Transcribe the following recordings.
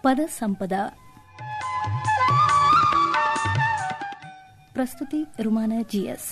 ಪದ ಸಂಪದ ಪ್ರಸ್ತುತಿ Rumana GS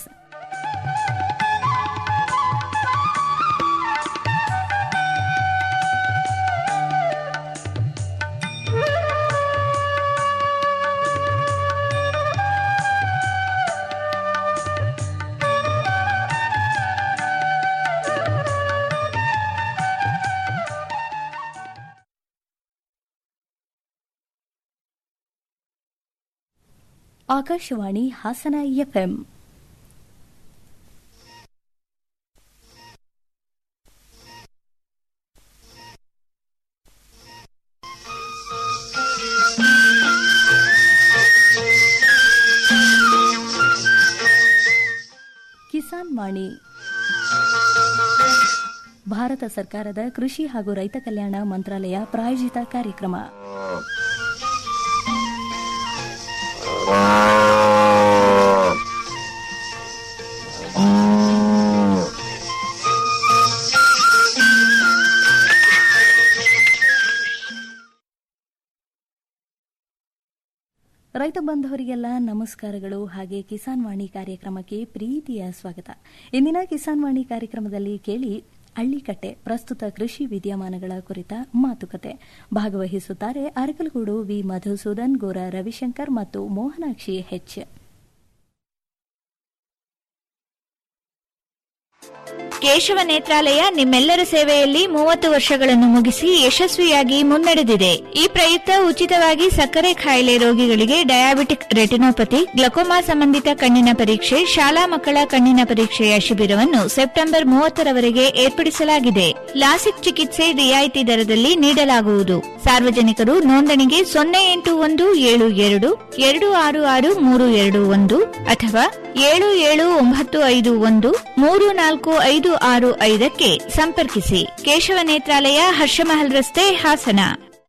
Akashvani Hassan FM Kisan Vani ಭಾರತ ಸರ್ಕಾರದ ಕೃಷಿ ಹಾಗೂ ರೈತ ಕಲ್ಯಾಣ ಮಂತ್ರಾಲಯ ಪ್ರಾಯೋಜಿತ ಕಾರ್ಯಕ್ರಮ ರೈತ ಬಾಂಧವರಿಗೆಲ್ಲ ನಮಸ್ಕಾರಗಳು ಹಾಗೆ ಕಿಸಾನ್ ವಾಣಿ ಕಾರ್ಯಕ್ರಮಕ್ಕೆ ಪ್ರೀತಿಯ ಸ್ವಾಗತ ಇಂದಿನ ಕಿಸಾನ್ ವಾಣಿ ಕಾರ್ಯಕ್ರಮದಲ್ಲಿ ಕೇಳಿ ಹಳ್ಳಿಕಟ್ಟೆ ಪ್ರಸ್ತುತ ಕೃಷಿ ವಿದ್ಯಮಾನಗಳ ಕುರಿತ ಮಾತುಕತೆ ಭಾಗವಹಿಸುತ್ತಾರೆ ಅರಕಲಗೂಡು ವಿ ಮಧುಸೂದನ್ ಗೋರ ರವಿಶಂಕರ್ ಮತ್ತು ಮೋಹನಾಕ್ಷಿ ಹೆಚ್ ಕೇಶವ ನೇತ್ರಾಲಯ ನಿಮ್ಮೆಲ್ಲರ ಸೇವೆಯಲ್ಲಿ ಮೂವತ್ತು ವರ್ಷಗಳನ್ನು ಮುಗಿಸಿ ಯಶಸ್ವಿಯಾಗಿ ಮುನ್ನಡೆದಿದೆ ಈ ಪ್ರಯುಕ್ತ ಉಚಿತವಾಗಿ ಸಕ್ಕರೆ ಕಾಯಿಲೆ ರೋಗಿಗಳಿಗೆ ಡಯಾಬಿಟಿಕ್ ರೆಟಿನೋಪತಿ ಗ್ಲಕೋಮಾ ಸಂಬಂಧಿತ ಕಣ್ಣಿನ ಪರೀಕ್ಷೆ ಶಾಲಾ ಮಕ್ಕಳ ಕಣ್ಣಿನ ಪರೀಕ್ಷೆಯ ಶಿಬಿರವನ್ನು ಸೆಪ್ಟೆಂಬರ್ ಮೂವತ್ತರವರೆಗೆ ಏರ್ಪಡಿಸಲಾಗಿದೆ ಲಾಸಿಕ್ ಚಿಕಿತ್ಸೆ ರಿಯಾಯಿತಿ ದರದಲ್ಲಿ ನೀಡಲಾಗುವುದು ಸಾರ್ವಜನಿಕರು ನೋಂದಣಿಗೆ ಸೊನ್ನೆ ಎಂಟು ಒಂದು ಏಳು ಎರಡು ಎರಡು ಆರು ಆರು ಮೂರು ಎರಡು ಒಂದು ಅಥವಾ ಏಳು ಏಳು ಒಂಬತ್ತು ಐದು ಒಂದು ಮೂರು ನಾಲ್ಕು ಐದು ಆರು ಐದಕ್ಕೆ ಸಂಪರ್ಕಿಸಿ ಕೇಶವ ನೇತ್ರಾಲಯ ಹರ್ಷಮಹಲ್ ರಸ್ತೆ ಹಾಸನ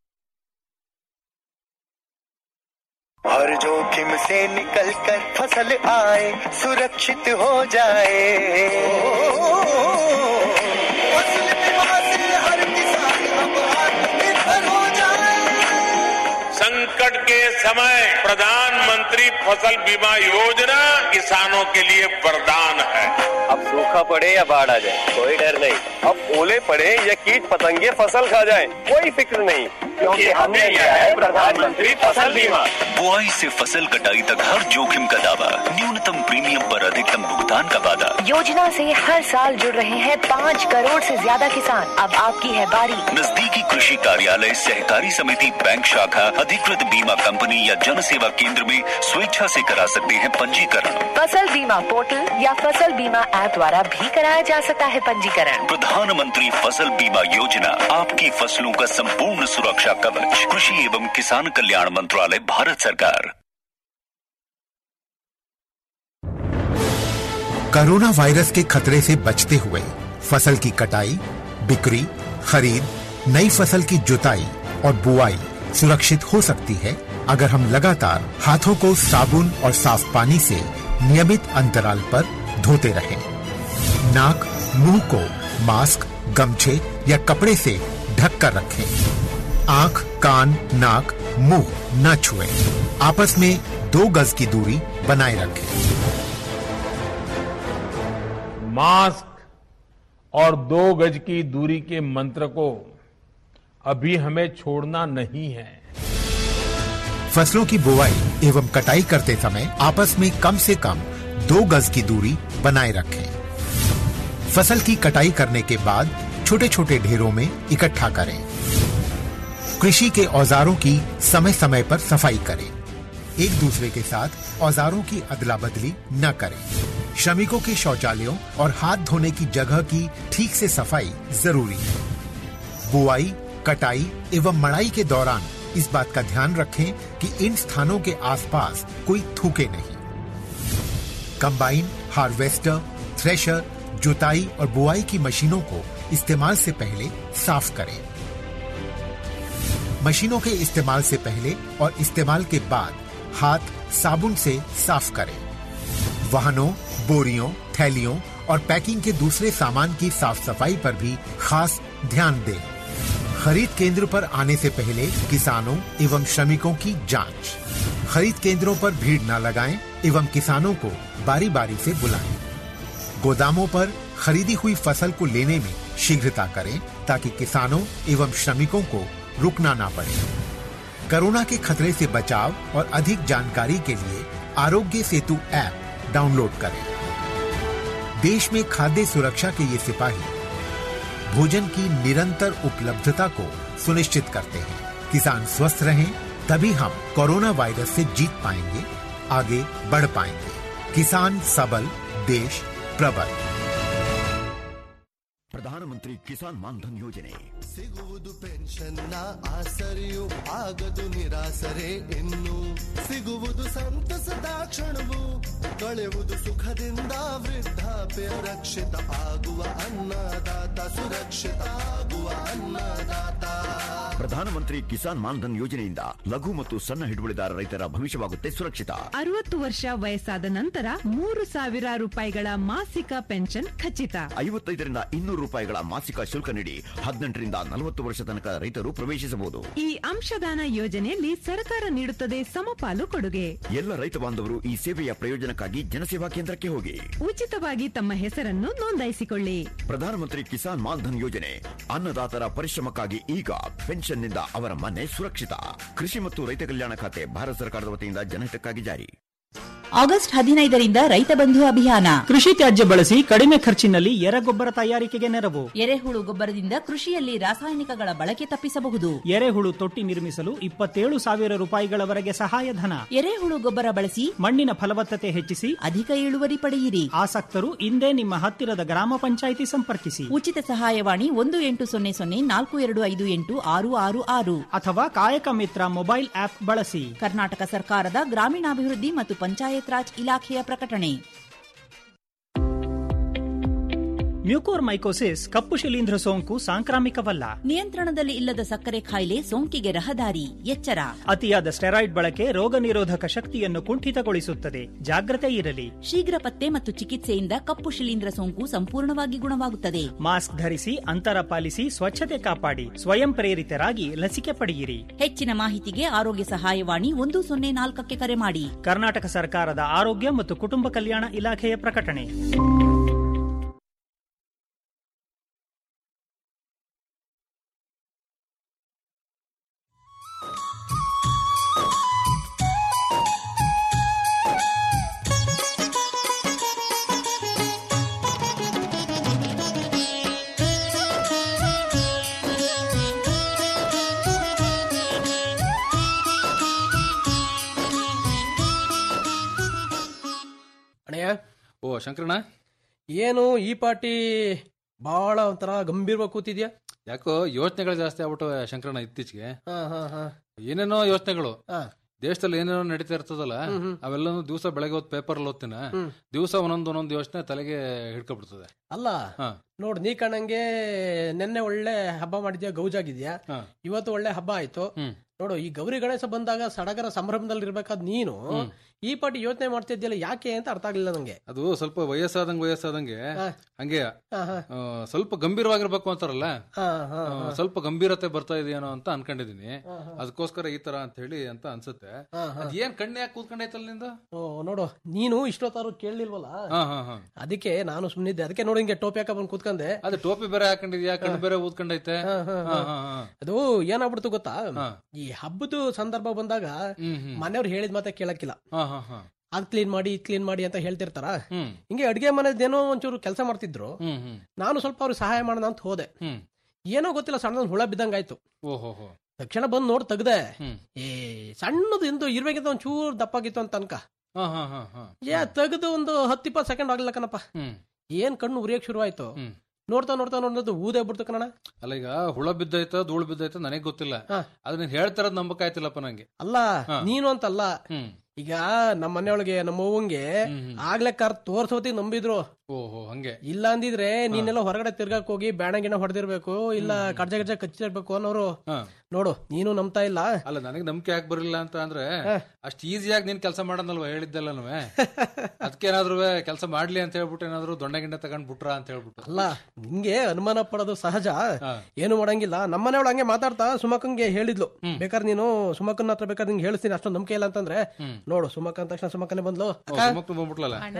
हर जोखिम से निकल कर फसल आए सुरक्षित हो जाए फसल बीमा से हर किसान अब आत्मनिर्भर हो जाए संकट के समय प्रधानमंत्री फसल बीमा योजना किसानों के लिए वरदान है अब सूखा पड़े या बाढ़ आ जाए कोई डर नहीं अब ओले पड़े या कीट पतंगे फसल खा जाए कोई फिक्र नहीं क्योंकि हमने लिया है प्रधानमंत्री फसल बीमा बुआई से फसल कटाई तक हर जोखिम का दावा न्यूनतम प्रीमियम पर अधिकतम भुगतान का वादा योजना से हर साल जुड़ रहे हैं पाँच करोड़ से ज्यादा किसान अब आपकी है बारी नजदीकी कृषि कार्यालय सहकारी समिति बैंक शाखा अधिकृत बीमा कंपनी या जन सेवा केंद्र में स्वेच्छा से करा सकते हैं पंजीकरण फसल बीमा पोर्टल या फसल बीमा ऐप द्वारा भी कराया जा सकता है पंजीकरण प्रधानमंत्री फसल बीमा योजना आपकी फसलों का संपूर्ण सुरक्षा कवच कृषि एवं किसान कल्याण मंत्रालय भारत सरकार कोरोना वायरस के खतरे से बचते हुए फसल की कटाई बिक्री खरीद नई फसल की जुताई और बुआई सुरक्षित हो सकती है अगर हम लगातार हाथों को साबुन और साफ पानी से नियमित अंतराल पर धोते रहें। नाक मुंह को मास्क गमछे या कपड़े से ढक कर रखें आंख कान नाक मुंह न छुएं। आपस में दो गज की दूरी बनाए रखें मास्क और दो गज की दूरी के मंत्र को अभी हमें छोड़ना नहीं है फसलों की बुवाई एवं कटाई करते समय आपस में कम से कम दो गज की दूरी बनाए रखें फसल की कटाई करने के बाद छोटे छोटे ढेरों में इकट्ठा करें कृषि के औजारों की समय समय पर सफाई करें एक दूसरे के साथ औजारों की अदला बदली न करें श्रमिकों के शौचालयों और हाथ धोने की जगह की ठीक से सफाई जरूरी है बुआई कटाई एवं मड़ाई के दौरान इस बात का ध्यान रखें कि इन स्थानों के आसपास कोई थूके नहीं कंबाइन हार्वेस्टर थ्रेशर जुताई और बुआई की मशीनों को इस्तेमाल से पहले साफ करें मशीनों के इस्तेमाल से पहले और इस्तेमाल के बाद हाथ साबुन से साफ करें वाहनों बोरियों थैलियों और पैकिंग के दूसरे सामान की साफ सफाई पर भी खास ध्यान दें खरीद केंद्र पर आने से पहले किसानों एवं श्रमिकों की जांच खरीद केंद्रों पर भीड़ न लगाएं एवं किसानों को बारी बारी से बुलाएं गोदामों पर खरीदी हुई फसल को लेने में शीघ्रता करें ताकि किसानों एवं श्रमिकों को रुकना ना पड़े कोरोना के खतरे से बचाव और अधिक जानकारी के लिए आरोग्य सेतु ऐप डाउनलोड करें देश में खाद्य सुरक्षा के ये सिपाही भोजन की निरंतर उपलब्धता को सुनिश्चित करते हैं किसान स्वस्थ रहें तभी हम कोरोना वायरस से जीत पाएंगे आगे बढ़ पाएंगे किसान सबल देश प्रबल ಪ್ರಧಾನಮಂತ್ರಿ ಕಿಸಾನ್ ಮಾನ್ಧನ್ ಯೋಜನೆ ಸಿಗುವುದು ಪೆನ್ಷನ್ನ ಆಸರೆಯು ಆಗದು ನಿರಾಸರೆ ಇನ್ನು ಸಿಗುವುದು ಸಂತಸದ ಕ್ಷಣವು ಕಳೆವುದು ಸುಖದಿಂದ ವೃದ್ಧಾಪ್ಯ ರಕ್ಷಿತ ಆಗುವ ಅನ್ನದಾತ ಸುರಕ್ಷಿತ ಆಗುವ ಅನ್ನದಾತ ಪ್ರಧಾನಮಂತ್ರಿ ಕಿಸಾನ್ ಮಾನ್ಧನ್ ಯೋಜನೆಯಿಂದ ಲಘು ಮತ್ತು ಸಣ್ಣ ಹಿಡುವಳಿದಾರ ರೈತರ ಭವಿಷ್ಯವಾಗುತ್ತೆ ಸುರಕ್ಷಿತ ಅರವತ್ತು ವರ್ಷ ವಯಸ್ಸಾದ ನಂತರ ಮೂರು ಸಾವಿರ ರೂಪಾಯಿಗಳ ಮಾಸಿಕ ಪೆನ್ಷನ್ ಖಚಿತ ಐವತ್ತೈದರಿಂದ ಇನ್ನೂರು ರೂಪಾಯಿಗಳ ಮಾಸಿಕ ಶುಲ್ಕ ನೀಡಿ ಹದಿನೆಂಟರಿಂದ ನಲವತ್ತು ವರ್ಷ ತನಕ ರೈತರು ಪ್ರವೇಶಿಸಬಹುದು ಈ ಅಂಶದಾನ ಯೋಜನೆಯಲ್ಲಿ ಸರ್ಕಾರ ನೀಡುತ್ತದೆ ಸಮಪಾಲು ಕೊಡುಗೆ ಎಲ್ಲ ರೈತ ಬಾಂಧವರು ಈ ಸೇವೆಯ ಪ್ರಯೋಜನಕ್ಕಾಗಿ ಜನಸೇವಾ ಕೇಂದ್ರಕ್ಕೆ ಹೋಗಿ ಉಚಿತವಾಗಿ ತಮ್ಮ ಹೆಸರನ್ನು ನೋಂದಾಯಿಸಿಕೊಳ್ಳಿ ಪ್ರಧಾನಮಂತ್ರಿ ಕಿಸಾನ್ ಮಾನ್ಧನ್ ಯೋಜನೆ ಅನ್ನದಾತರ ಪರಿಶ್ರಮಕ್ಕಾಗಿ ಈಗ ಪೆನ್ಷನ್ನಿಂದ ಅವರ ಮನೆ ಸುರಕ್ಷಿತ ಕೃಷಿ ಮತ್ತು ರೈತ ಕಲ್ಯಾಣ ಖಾತೆ ಭಾರತ ಸರ್ಕಾರದ ವತಿಯಿಂದ ಜನಹಿತಕ್ಕಾಗಿ ಜಾರಿ ಆಗಸ್ಟ್ ಹದಿನೈದರಿಂದ ರೈತ ಬಂಧು ಅಭಿಯಾನ ಕೃಷಿ ತ್ಯಾಜ್ಯ ಬಳಸಿ ಕಡಿಮೆ ಖರ್ಚಿನಲ್ಲಿ ಎರೆಗೊಬ್ಬರ ತಯಾರಿಕೆಗೆ ನೆರವು ಎರೆಹುಳು ಗೊಬ್ಬರದಿಂದ ಕೃಷಿಯಲ್ಲಿ ರಾಸಾಯನಿಕಗಳ ಬಳಕೆ ತಪ್ಪಿಸಬಹುದು ಎರೆಹುಳು ತೊಟ್ಟಿ ನಿರ್ಮಿಸಲು ಇಪ್ಪತ್ತೇಳು ಸಾವಿರ ರೂಪಾಯಿಗಳವರೆಗೆ ಸಹಾಯಧನ ಎರೆಹುಳು ಗೊಬ್ಬರ ಬಳಸಿ ಮಣ್ಣಿನ ಫಲವತ್ತತೆ ಹೆಚ್ಚಿಸಿ ಅಧಿಕ ಇಳುವರಿ ಪಡೆಯಿರಿ ಆಸಕ್ತರು ಇಂದೇ ನಿಮ್ಮ ಹತ್ತಿರದ ಗ್ರಾಮ ಪಂಚಾಯಿತಿ ಸಂಪರ್ಕಿಸಿ ಉಚಿತ ಸಹಾಯವಾಣಿ ಒಂದು ಎಂಟು ಸೊನ್ನೆ ಸೊನ್ನೆ ನಾಲ್ಕು ಎರಡು ಐದು ಎಂಟು ಆರು ಆರು ಆರು ಅಥವಾ ಕಾಯಕ ಮಿತ್ರ ಮೊಬೈಲ್ ಆಪ್ ಬಳಸಿ ಕರ್ನಾಟಕ ಸರ್ಕಾರದ ಗ್ರಾಮೀಣಾಭಿವೃದ್ಧಿ ಮತ್ತು ಪಂಚಾಯತ್ ರಾಜ್ ಇಲಾಖೆಯ ಪ್ರಕಟಣೆ ಮ್ಯೂಕೋರ್ ಮೈಕೋಸಿಸ್ ಕಪ್ಪು ಶಿಲೀಂಧ್ರ ಸೋಂಕು ಸಾಂಕ್ರಾಮಿಕವಲ್ಲ ನಿಯಂತ್ರಣದಲ್ಲಿ ಇಲ್ಲದ ಸಕ್ಕರೆ ಕಾಯಿಲೆ ಸೋಂಕಿಗೆ ರಹದಾರಿ ಎಚ್ಚರ ಅತಿಯಾದ ಸ್ಟೆರಾಯ್ಡ್ ಬಳಕೆ ರೋಗ ನಿರೋಧಕ ಶಕ್ತಿಯನ್ನು ಕುಂಠಿತಗೊಳಿಸುತ್ತದೆ ಜಾಗ್ರತೆ ಇರಲಿ ಶೀಘ್ರ ಪತ್ತೆ ಮತ್ತು ಚಿಕಿತ್ಸೆಯಿಂದ ಕಪ್ಪು ಶಿಲೀಂಧ್ರ ಸೋಂಕು ಸಂಪೂರ್ಣವಾಗಿ ಗುಣವಾಗುತ್ತದೆ ಮಾಸ್ಕ್ ಧರಿಸಿ ಅಂತರ ಪಾಲಿಸಿ ಸ್ವಚ್ಛತೆ ಕಾಪಾಡಿ ಸ್ವಯಂ ಪ್ರೇರಿತರಾಗಿ ಲಸಿಕೆ ಪಡೆಯಿರಿ ಹೆಚ್ಚಿನ ಮಾಹಿತಿಗೆ ಆರೋಗ್ಯ ಸಹಾಯವಾಣಿ ಒಂದು ಸೊನ್ನೆ ನಾಲ್ಕಕ್ಕೆ ಕರೆ ಮಾಡಿ ಕರ್ನಾಟಕ ಸರ್ಕಾರದ ಆರೋಗ್ಯ ಮತ್ತು ಕುಟುಂಬ ಕಲ್ಯಾಣ ಇಲಾಖೆಯ ಪ್ರಕಟಣೆ ಅಣ್ಣಯ್ಯ ಓ ಶಂಕರಣ್ಣ ಏನು ಈ ಪಾರ್ಟಿ ಬಹಳ ಒಂಥರ ಗಂಭೀರವಾಗಿ ಕೂತಿದ್ಯಾ ಯಾಕೋ ಯೋಚನೆಗಳು ಜಾಸ್ತಿ ಆಗ್ಬಿಟ್ಟು ಶಂಕರಣ್ಣ ಇತ್ತೀಚೆಗೆ ಹಾ ಹಾ ಹಾ ಏನೇನೋ ಯೋಚನೆಗಳು ಹಾ. ದೇಶದಲ್ಲಿ ಏನೇನೋ ನಡೀತಾ ಇರ್ತದಲ್ಲ ಅವೆಲ್ಲನೂ ದಿವಸ ಬೆಳಗ್ಗೆ ಹೊತ್ತು ಪೇಪರ್ ಓದ್ತೀನ ಹ್ಮ್. ದಿವಸ ಒಂದೊಂದು ಒಂದೊಂದು ಯೋಚನೆ ತಲೆಗೆ ಹಿಡ್ಕೊಬಿಡ್ತದೆ ಅಲ್ಲ ಹಾ. ನೋಡ್ ನೀ ಕಣಂಗೆ ನಿನ್ನೆ ಒಳ್ಳೆ ಹಬ್ಬ ಮಾಡಿದ್ಯಾ ಗೌಜಾಗಿದ್ಯಾ ಹಾ. ಇವತ್ತು ಒಳ್ಳೆ ಹಬ್ಬ ಆಯ್ತು ಹ್ಮ್. ನೋಡು ಈ ಗೌರಿ ಗಣೇಶ ಬಂದಾಗ ಸಡಗರ ಸಂಭ್ರಮದಲ್ಲಿ ಇರ್ಬೇಕಾದ್ ನೀನು ಹ್ಮ್. ಈ ಪಾರ್ಟಿ ಯೋಚನೆ ಮಾಡ್ತಿದ್ಯಲ್ಲ ಯಾಕೆ ಅಂತ ಅರ್ಥ ಆಗ್ಲಿಲ್ಲ ನಂಗೆ ಅದು ಸ್ವಲ್ಪ ವಯಸ್ಸಾದಂಗೆ ವಯಸ್ಸಾದಂಗೆ ಹಂಗೆ ಹಾ, ಹಾ. ಆ, ಸ್ವಲ್ಪ ಗಂಭೀರವಾಗಿರ್ಬೇಕು ಅಂತಾರಲ್ಲ ಹಾ, ಹಾ, ಆ, ಹಾ. ಸ್ವಲ್ಪ ಗಂಭೀರತೆ ಬರ್ತಾ ಇದೆಯೇನೋ ಅಂತ ಅನ್ಕೊಂಡಿದೀನಿ ಅದಕ್ಕೋಸ್ಕರ ಈ ತರ ಅಂತ ಹೇಳಿ ಅಂತ ಅನ್ಸುತ್ತೆ ಹಾ, ಹಾ. ಅದ್ ಏನ್ ಕಣ್ಣೆ ಯಾಕೆ ಕೂತ್ಕೊಂಡೈತಲ್ಲ ನಿಂದು ಓ ನೋಡು ನೀನು ಇಷ್ಟೊತ್ತಾರು ಕೇಳಲಿಲ್ವಲ್ಲ ಹಾ ಹಾ ಹಾ ಅದಕ್ಕೆ ನಾನು ಸುಮ್ಮನಿದ್ದೆ ಅದಕ್ಕೆ ನೋಡಿ ಹಿಂಗೆ ಟೋಪಿ ಹಾಕ ಬಂದು ಕೂತ್ಕೊಂಡೆ ಅದು ಟೋಪಿ ಬೇರೆ ಹಾಕೊಂಡಿದ್ಯಾ ಕಣ್ಣು ಬೇರೆ ಊದ್ಕೊಂಡೈತೆ ಹಾ, ಹಾ, ಹಾ, ಹಾ. ಹಾ, ಹಾ. ಅದು ಏನಾಗ್ಬಿಡ್ತು ಗೊತ್ತಾ ಈ ಹಬ್ಬದ ಸಂದರ್ಭ ಬಂದಾಗ ಮನೆಯವ್ರು ಹೇಳಿದ ಮಾತೆ ಕೇಳಕ್ಕಿಲ್ಲ ಹಾ ಹಾ ಹಾ ಅದ್ ಕ್ಲೀನ್ ಮಾಡಿ ಇದ್ ಕ್ಲೀನ್ ಮಾಡಿ ಅಂತ ಹೇಳ್ತಿರ್ತಾರ ಹ್ಮ್ ಹಿಂಗೆ ಅಡಿಗೆ ಮನೆದೇನೋ ಒಂಚೂರು ಕೆಲಸ ಮಾಡ್ತಿದ್ರು ಹ್ಮ್ ಹ್ಮ್ ನಾನು ಸ್ವಲ್ಪ ಅವ್ರಿಗೆ ಸಹಾಯ ಮಾಡೋಣ ಅಂತ ಹೋದೆ ಹ್ಮ್ ಏನೋ ಗೊತ್ತಿಲ್ಲ ಸಣ್ಣದೊಂದು ಹುಳ ಬಿದ್ದಂಗಾಯ್ತು ಓಹೋ ಹೋ ತಕ್ಷಣ ಬಂದು ನೋಡಿ ತೆಗ್ದೆ ಹ್ಮ್ ಏ ಸಣ್ಣದು ಎಂದು ಇರ್ಬೇಕಿಂತ ಒಂದ್ ಚೂರ್ ದಪ್ಪಾಗಿತ್ತು ಅಂತ ಅನ್ಕ ಹಾ ಹಾ ಹಾ ಹಾ ಏ ತೆಗೆದು ಒಂದು ಹತ್ತು ಇಪ್ಪತ್ತು ಸೆಕೆಂಡ್ ಆಗ್ಲಿಲ್ಲ ಕಣಪ್ಪ ಹ್ಮ್ ಏನ್ ಕಣ್ಣು ಉರಿಯಕ್ ಶುರು ಆಯ್ತು ಹ್ಮ್ ನೋಡ್ತಾ ನೋಡ್ತಾ ನೋಡೋದು ಊದೇ ಬಿಡ್ತು ಕಣ ಅಲ್ಲ ಈಗ ಹುಳ ಬಿದ್ದೈತ ಧೂಳು ಬಿದ್ದೈತ ನನಗ್ ಗೊತ್ತಿಲ್ಲ ಹಾ. ಅದ್ ನೀನ್ ಹೇಳ್ತಾರದ್ ನಂಬಕಾಯ್ತಿಲ್ಲಪ್ಪ ನಂಗೆ ಅಲ್ಲ ಹಾ. ನೀನು ಅಂತಲ್ಲ ಹ್ಮ್ ಈಗ ನಮ್ಮ ಮನೆಯೊಳಗೆ ನಮ್ಮ ಅವ್ವಂಗೆ ಆಗ್ಲೇ ಕಾರ್ ತೋರ್ಸೋತಿ ನಂಬಿದ್ರು ಓಹೋ ಹಂಗೆ ಇಲ್ಲ ಅಂದಿದ್ರೆ ನೀನೆಲ್ಲ ಹೊರಗಡೆ ತಿರ್ಗಾಕ್ ಹೋಗಿ ಬ್ಯಾಣ ಗಿಣ ಹೊಡೆದಿರ್ಬೇಕು ಇಲ್ಲ ಕಡ್ಜ ಗಡ್ಜ ಕಚ್ಚಿರ್ಬೇಕು ಅನ್ನೋರು ಹಾ. ನೋಡು ನೀನು ನಂಬ್ತಾ ಇಲ್ಲ ಅಲ್ಲ ನನಗೆ ನಂಬಿಕೆ ಯಾಕೆ ಬರಲಿಲ್ಲ ಅಂತ ಅಂದ್ರೆ ಅಷ್ಟ್ ಈಸಿಯಾಗಿ ನೀನ್ ಕೆಲಸ ಮಾಡನಲ್ವಾ ಹೇಳಿದ್ದೆಲ್ಲನೂ ಅದಕ್ಕೇನಾದ್ರೂ ಕೆಲಸ ಮಾಡ್ಲಿ ಅಂತ ಹೇಳ್ಬಿಟ್ಟು ಏನಾದ್ರು ದೊಣ್ಣೆ ಗಿಂಡೆ ತಗೊಂಡ್ ಬಿಟ್ರ ಅಂತ ಹೇಳ್ಬಿಟ್ಟು ಅಲ್ಲ ನಿಂಗೆ ಅನುಮಾನ ಪಡೋದು ಸಹಜ ಏನು ಮಾಡಂಗಿಲ್ಲ ನಮ್ಮನೆಯವಳು ಹಂಗೆ ಮಾತಾಡ್ತಾ ಸುಮಕಂಗೆ ಹೇಳಿದ್ಲು ಬೇಕಾದ್ರೆ ನೀನು ಸುಮಕನ್ ಹತ್ರ ಬೇಕಾದ್ರೆ ನಿಂಗೆ ಹೇಳಿಸ್ತೀನಿ ಅಷ್ಟೊಂದು ನಂಬಿಕೆ ಇಲ್ಲ ಅಂತಂದ್ರೆ ನೋಡು ಸುಮಕ ಅಂದ ತಕ್ಷಣ ಸುಮಕನೇ ಬಂದ್ಲು ಸುಮಕ್ ಬಂದ್ಬಿಟ್ಲಲ್ಲ ಅಣ್ಣ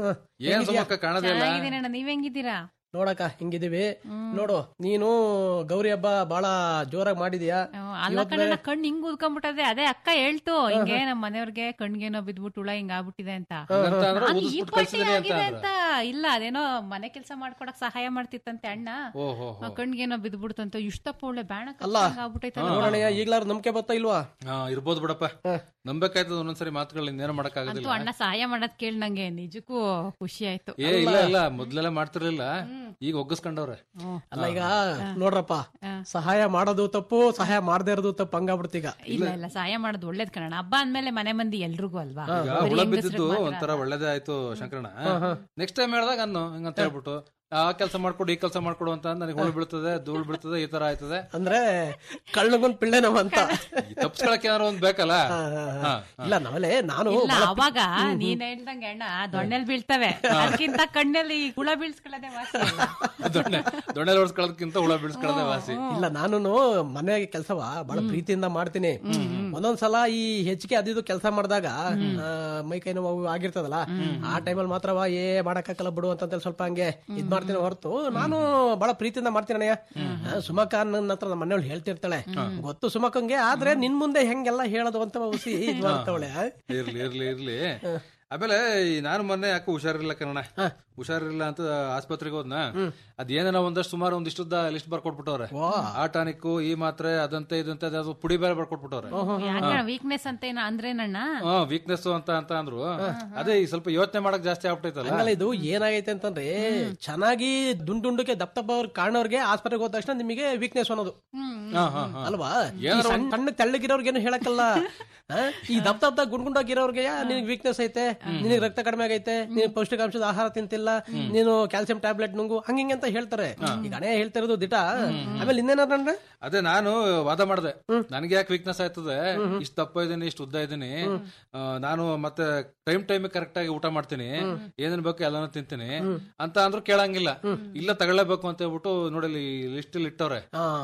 ಏನ್ ಸುಮಕ್ಕ ಕಾಣದೇ ಇಲ್ಲ ಚೆನ್ನಾಗಿದ್ದೀನಿ ಅಣ್ಣ ನೀವ್ ಹೆಂಗಿದ್ದೀರಾ ನೋಡಕ್ಕ ಹಿಂಗಿದೀವಿ ನೋಡು ನೀನು ಗೌರಿ ಹಬ್ಬ ಬಹಳ ಜೋರಾಗಿ ಮಾಡಿದ್ಯಾ ಅಲ್ಲ ಕಣ ಕಣ್ಣು ಹಿಂಗ್ ಉದ್ಕೊಂಡ್ಬಿಟ್ಟದೆ ಅದೇ ಅಕ್ಕ ಹೇಳ್ತು ಹಿಂಗೆ ನಮ್ ಮನೆಯವ್ರಿಗೆ ಕಣ್ಗೇನೋ ಬಿದ್ಬಿಟ್ಟು ಹುಳ ಹಿಂಗ್ ಆಗ್ಬಿಟ್ಟಿದೆ ಅಂತ ಹಂಗಂತ ಅಂದ್ರೆ ಅದು ಈ ಊದಿಸ್ಬಿಟ್ಟು ಪಾಟಿ ಕಳ್ಸಿದೀನಿ ಅಂತ ಆಗಿದೆ ಅಂದ್ರ. ಅಂತ ಇಲ್ಲ ಅದೇನೋ ಮನೆ ಕೆಲಸ ಮಾಡ್ಕೊಡಕ್ ಸಹಾಯ ಮಾಡ್ತಿತ್ತಂತೆ ಅಣ್ಣ ಓಹೋ ಆ ಕಣ್ಗೇನೋ ಬಿದ್ಬಿಡ್ತಂತ ಇಷ್ಟಪ್ಪ ಒಳ್ಳೆ ಬ್ಯಾಣ ಅಲ್ಲ ಆಗ್ಬಿಟ್ಟೈತಲ್ಲ ನೋಡೋಣ ಈಗ್ಲಾರ ನಂಬಿಕೆ ಬರ್ತಾ ಇಲ್ವಾ ಹಾ ಇರ್ಬೋದು ಬಿಡಪ್ಪ ನಂಬೇಕಾಯ್ತದ ಒಂದೊಂದ್ಸರಿ ಮಾತುಗಳು ಇನ್ನೇನು ಅಂತೂ ಮಾಡಕ್ಕಾಗೋದಿಲ್ಲ ಅಣ್ಣ ಸಹಾಯ ಮಾಡೋದ್ ಕೇಳಿ ನಂಗೆ ನಿಜಕ್ಕೂ ಖುಷಿ ಆಯ್ತು ಏ ಇಲ್ಲ ಇಲ್ಲ ಮೊದ್ಲೆಲ್ಲ ಮಾಡ್ತಿರ್ಲಿಲ್ಲ ಈಗ ಒಗ್ಗಿಸ್ಕೊಂಡವ್ರೆ ಅಲ್ಲ ಈಗ ನೋಡ್ರಪ್ಪ ಸಹಾಯ ಮಾಡೋದು ತಪ್ಪು ಸಹಾಯ ಮಾಡದೇ ಇರೋದು ತಪ್ಪು ಹಂಗಾಗ್ಬಿಡ್ತೀಗ ಇಲ್ಲ ಇಲ್ಲ ಸಹಾಯ ಮಾಡೋದು ಒಳ್ಳೇದ್ ಕಣ ಹಬ್ಬ ಅಂದ್ಮೇಲೆ ಮನೆ ಮಂದಿ ಎಲ್ರಿಗೂ ಅಲ್ವಾ ಈಗ ಬರೀ ಹುಳ ಹೆಂಗಸ್ರಿಗೆ ಬಿದ್ದಿದ್ದು ಮಾತ್ರ ಒಂಥರ ಒಳ್ಳೇದೇ ಆಯ್ತು ಶಂಕರಣ್ಣ ನೆಕ್ಸ್ಟ್ ಟೈಮ್ ಹೇಳ್ದಾಗ ಅನ್ನು ಹಿಂಗಂತ ಹೇಳ್ಬಿಟ್ಟು ಆ ಕೆಲಸ ಮಾಡ್ಕೊಡು ಈ ಕೆಲಸ ಮಾಡ್ಕೊಡು ಅಂತ ನನಗೆ ಹುಳು ಬೀಳ್ತದೆ ಧೂಳು ಬೀಳ್ತದೆ ಈ ತರ ಆಯ್ತದೆ ಅಂದ್ರೆ ಕಳ್ಳಗೊಂದ್ ಪಿಳ್ಳೆನವ ಅಂತ ತಪ್ಸ್ಕೊಳಕ್ ಏನಾರು ಒಂದ್ ಬೇಕಲ್ಲ ಹಾ. ಇಲ್ಲ ನಾವಲ್ಲೇ ನಾನು ಇಲ್ಲ ಬಹಳ ಅವಾಗ ನೀನ್ ಹೇಳ್ದಂಗೆ ಅಣ್ಣ ದೊಣ್ಣೆಲ್ ಬೀಳ್ತವೆ ಅದಕ್ಕಿಂತ ಕಣ್ಣಲ್ಲಿ ಹುಳ ಬೀಳ್ಸ್ಕೊಳ್ಳೋದೇ ವಾಸಿ ಅಲ್ಲ. ದೊಣ್ಣೆ ದೊಣ್ಣೆ ಓಡಿಸ್ಕೊಳ್ಳೋದಕ್ಕಿಂತ ಹುಳ ಬೀಳ್ಸ್ಕೊಳ್ಳೋದೇ ವಾಸಿ ಇಲ್ಲ ನಾನು ಮನೆಗೆ ಕೆಲಸವ ಬಹಳ ಪ್ರೀತಿಯಿಂದ ಮಾಡ್ತೀನಿ ಒಂದೊಂದ್ಸಲ ಈ ಹೆಚ್ಚಿಗೆ ಅದಿದು ಕೆಲಸ ಮಾಡಿದಾಗ ಮೈ ಕೈ ನೋವು ಆಗಿರ್ತದಲ್ಲ ಆ ಟೈಮಲ್ಲಿ ಮಾತ್ರವ ಏ ಮಾಡಕ್ಕಾಗಲ್ಲ ಬಿಡು ಅಂತ ಸ್ವಲ್ಪ ಹಂಗೆ ಇದ್ ಮಾಡ್ತೀನಿ ಹೊರತು ನಾನು ಬಹಳ ಪ್ರೀತಿಯಿಂದ ಮಾಡ್ತೀನಿ ಅಣ್ಣಯ್ಯ ಆ, ಸುಮಕ ನನ್ನ ಹತ್ರ ನಮ್ಮ ಮನೆಯವ್ಳು ಹೇಳ್ತಿರ್ತಾಳೆ ಗೊತ್ತು ಸುಮಕಂಗೆ ಆದ್ರೆ ನಿನ್ ಮುಂದೆ ಹೆಂಗೆಲ್ಲ ಹೇಳೋದು ಅಂತ ಉಸಿ ಇದ್ ಮಾಡ್ತಾವಳೆ ಇರ್ಲಿ ಇರ್ಲಿ ಇರ್ಲಿ ಆಮೇಲೆ ಈ ನಾನು ಮೊನ್ನೆ ಯಾಕೋ ಹುಷಾರಿಲ್ಲ ಕನ್ನಡ ಹುಷಾರಿಲ್ಲ ಅಂತ ಆಸ್ಪತ್ರೆಗೆ ಹೋದ್ನ ಅದೇನೇನೋ ಒಂದಷ್ಟು ಸುಮಾರು ಒಂದಿಷ್ಟುದ್ದ ಲಿಸ್ಟ್ ಬರ್ಕೊಟ್ಬಿಟ್ಟವ್ರೆ ಆ ಟಾನಿಕ್ ಈ ಮಾತ್ರೆ ಅದಂತೆ ಇದಂತೆ ಅದ್ಯಾವ್ದೋ ಪುಡಿ ಬೇರೆ ಬರ್ಕೊಟ್ಬಿಟ್ಟವ್ರೆ ಯಾಕಣ್ಣ ವೀಕ್ನೆಸ್ ಅಂತ ಏನೋ ಅಂದ್ರೇನಣ್ಣ ಹಾ ವೀಕ್ನೆಸ್ ಅಂತ ಅಂತ ಅಂದ್ರು ಅದೇ ಈ ಸ್ವಲ್ಪ ಯೋಚನೆ ಮಾಡಕ್ ಜಾಸ್ತಿ ಆಗ್ಬಿಟ್ಟೈತಲ್ಲ ಹಂಗಲ್ಲ ಇದು ಏನಾಗೈತೆ ಅಂತಂದ್ರೆ ಚೆನ್ನಾಗಿ ದುಂಡ್ ದುಂಡಕ್ಕೆ ದಪ್ಪ ದಪ್ಪ ಅವ್ರ ಕಾರಣವ್ರಿಗೆ ಆಸ್ಪತ್ರೆಗೆ ಹೋದ ತಕ್ಷಣ ನಿಮಗೆ ವೀಕ್ನೆಸ್ ಅನ್ನೋದು ಹಾ, ಹಾ, ಹಾ. ಅಲ್ವಾ ಈ ಏನಾರ ಸಣ್ಣ ಸಣ್ಣ ತೆಳ್ಳಗಿರೋರ್ಗೇನು ಹೇಳಕ್ಕಲ್ಲ ಆ? ಈ ದಪ್ಪ ದಪ್ಪ ಗುಂಡ್ ಗುಂಡಾಗಿರೋರ್ಗೆ ನಿನಗೆ ವೀಕ್ನೆಸ್ ಐತೆ ನಿನಗೆ ರಕ್ತ ಕಡಿಮೆ ಆಗೈತೆ ನೀನು ಪೌಷ್ಟಿಕಾಂಶದ ಆಹಾರ ತಿಂತಿಲ್ಲ ನೀನು ಕ್ಯಾಲ್ಸಿಯಂ ಟ್ಯಾಬ್ಲೆಟ್ ನುಂಗು ಹಂಗಿಂಗೆ ಅಂತ ಹೇಳ್ತಾರೆ ಈಗ ಹಣೆ ಹೇಳ್ತಾ ಇರೋದು ದಿಟ ಆಮೇಲೆ ಇನ್ನೇನಾದ್ರೆ ಅದೇ ನಾನು ವಾದ ಮಾಡಿದೆ ನನಗೆ ಯಾಕೆ ವೀಕ್ನೆಸ್ ಆಯ್ತದೆ ಇಷ್ಟು ದಪ್ಪ ಇದೀನಿ ಇಷ್ಟು ಉದ್ದ ಇದೀನಿ ಆ, ನಾನು ಮತ್ತೆ ಟೈಮ್ ಟೈಮ್ ಕರೆಕ್ಟ್ ಆಗಿ ಊಟ ಮಾಡ್ತೀನಿ ಏನೇನ್ ಬೇಕು ಎಲ್ಲಾನು ತಿಂತೀನಿ ಅಂತ ಅಂದ್ರೂ ಕೇಳಂಗಿಲ್ಲ ಇಲ್ಲ ತಗೊಳ್ಳೇಬೇಕು ಅಂತ ಹೇಳ್ಬಿಟ್ಟು ನೋಡಿ ಲಿಸ್ಟ್ ಇಟ್ಟವ್ರೆ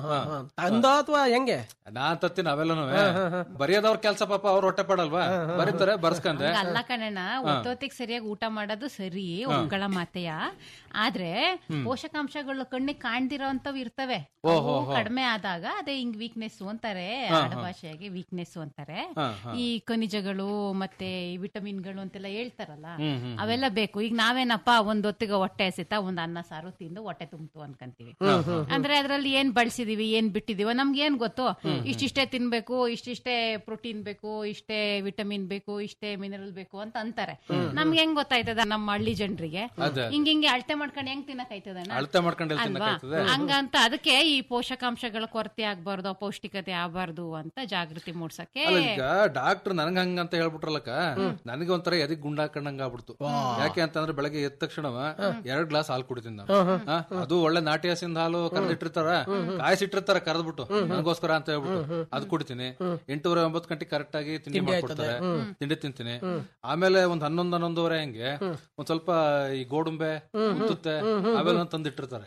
ತಂದ ಅಥವಾ ಹೆಂಗೆ ನಾನ್ ತತ್ತೀನಿ ಅವೆಲ್ಲನೂ ಬರೆಯೋದವ್ರ ಕೆಲ್ಸ ಪಾಪ ಅವ್ರ ಹೊಟ್ಟೆ ಪಡಲ್ವಾ ಬರೀತಾರೆ ಬರ್ಸ್ಕಂದೆ ಹಂಗ ಅಲ್ಲ ಕಣಣ್ಣ ಒತ್ತೊತ್ತಿಗೆ ಸರಿಯಾಗಿ ಊಟ ಮಾಡೋದು ಸರಿ ಒಪ್ಗಳ ಮಾತೆಯ ಆದ್ರೆ ಪೋಷಕಾಂಶಗಳು ಕಣ್ಣಿಗೆ ಕಾಣ್ದಿರೋ ಅಂತವ್ ಇರ್ತವೆ ಅವು ಕಡಿಮೆ ಆದಾಗ ಅದೇ ಹಿಂಗ್ ವೀಕ್ನೆಸ್ ಅಂತಾರೆ ಆಡಭಾಷೆಯಾಗಿ ವೀಕ್ನೆಸ್ ಅಂತಾರೆ ಈ ಖನಿಜಗಳು ಮತ್ತೆ ಈ ವಿಟಮಿನ್ಗಳು ಅಂತೆಲ್ಲ ಹೇಳ್ತಾರಲ್ಲ ಅವೆಲ್ಲ ಬೇಕು ಈಗ ನಾವೇನಪ್ಪ ಒಂದ್ ಹೊತ್ತಿಗೆ ಹೊಟ್ಟೆ ಹಸಿತ ಒಂದ್ ಅನ್ನ ಸಾರು ತಿಂದು ಹೊಟ್ಟೆ ತುಂಬ್ತು ಅನ್ಕಂತೀವಿ ಅಂದ್ರೆ ಅದ್ರಲ್ಲಿ ಏನ್ ಬಳಸಿದೀವಿ ಏನ್ ಬಿಟ್ಟಿದೀವ ನಮ್ಗೆ ಏನ್ ಗೊತ್ತು ಇಷ್ಟಿಷ್ಟೇ ತಿನ್ಬೇಕು ಇಷ್ಟಿಷ್ಟೇ ಪ್ರೋಟೀನ್ ಬೇಕು ಇಷ್ಟೇ ವಿಟಮಿನ್ ಬೇಕು ಇಷ್ಟೇ ಮಿನರಲ್ ಬೇಕು ಅಂತ ಅಂತಾರೆ ನಮ್ಗೆ ಹೆಂಗ್ ಗೊತ್ತಾಯ್ತದ ನಮ್ಮ ಹಳ್ಳಿ ಜನರಿಗೆ ಅದೇ. ಹಿಂಗ್ ಹಿಂಗೆ ಅಳತೆ ಮಾಡ್ಕೊಂಡು ಹೆಂಗ್ ತಿನ್ನಕ್ ಆಯ್ತದಣ್ಣ ಅಳತೆ ಮಾಡ್ಕೊಂಡು ಎಲ್ಲಿ ಅಲ್ವಾ ತಿನ್ನಕ್ಕಾಗ್ತದೆ? ಹಂಗಂತ ಅದಕ್ಕೆ ಈ ಪೋಷಕಾಂಶಗಳ ಕೊರತೆ ಆಗ್ಬಾರ್ದು ಅಪೌಷ್ಟಿಕತೆ ಆಗ್ಬಾರ್ದು ಅಂತ ಜಾಗೃತಿ ಮೂಡ್ಸಕ್ಕೆ ಅಲ್ಲ ಈಗ ಡಾಕ್ಟರ್ ನನಗ ಹಂಗಂತ ಹೇಳ್ಬಿಟ್ರಲ್ಲಕ್ಕ ನನಗೆ ಒಂಥರ ಎದಿಗ್ ಗುಂಡ ಹಾಕೊಂಡಂಗ ಆಗ್ಬಿಡ್ತು ಯಾಕೆ ಅಂತಂದ್ರೆ ಬೆಳಗ್ಗೆ ಎದ್ದ ತಕ್ಷಣ ಎರಡ್ ಗ್ಲಾಸ್ ಹಾಲು ಕುಡಿತೀನಿ ನಾನು ಆ, ಅದು ಒಳ್ಳೆ ನಾಟಿ ಹಸಿಂದ ಹಾಲು ಕರೆದಿಟ್ಟಿರ್ತಾರ ಕಾಯಿಸಿಟ್ಟಿರ್ತಾರ ಕರೆದ್ಬಿಟ್ಟು ನನಗೋಸ್ಕರ ಅಂತ ಹೇಳ್ಬಿಟ್ಟು ಅದು ಕುಡಿತೀನಿ ಎಂಟೂವರೆ ಒಂಬತ್ತು ಗಂಟೆ ಕರೆಕ್ಟ್ ಆಗಿ ತಿಂಡಿ ಮಾಡ್ಕೊಡ್ತಾರೆ ತಿಂಡಿ ತಿಂತೀನಿ ಆಮೇಲೆ ಒಂದ್ ಹನ್ನೊಂದ್ ಹನ್ನೊಂದುವರೆ ಹಂಗೆ ಒಂದ್ ಸ್ವಲ್ಪ ಈ ಗೋಡುಂಬೆ ಉತ್ತುತ್ತೆ ಅವೆಲ್ಲ ತಂದಿಟ್ಟಿರ್ತಾರೆ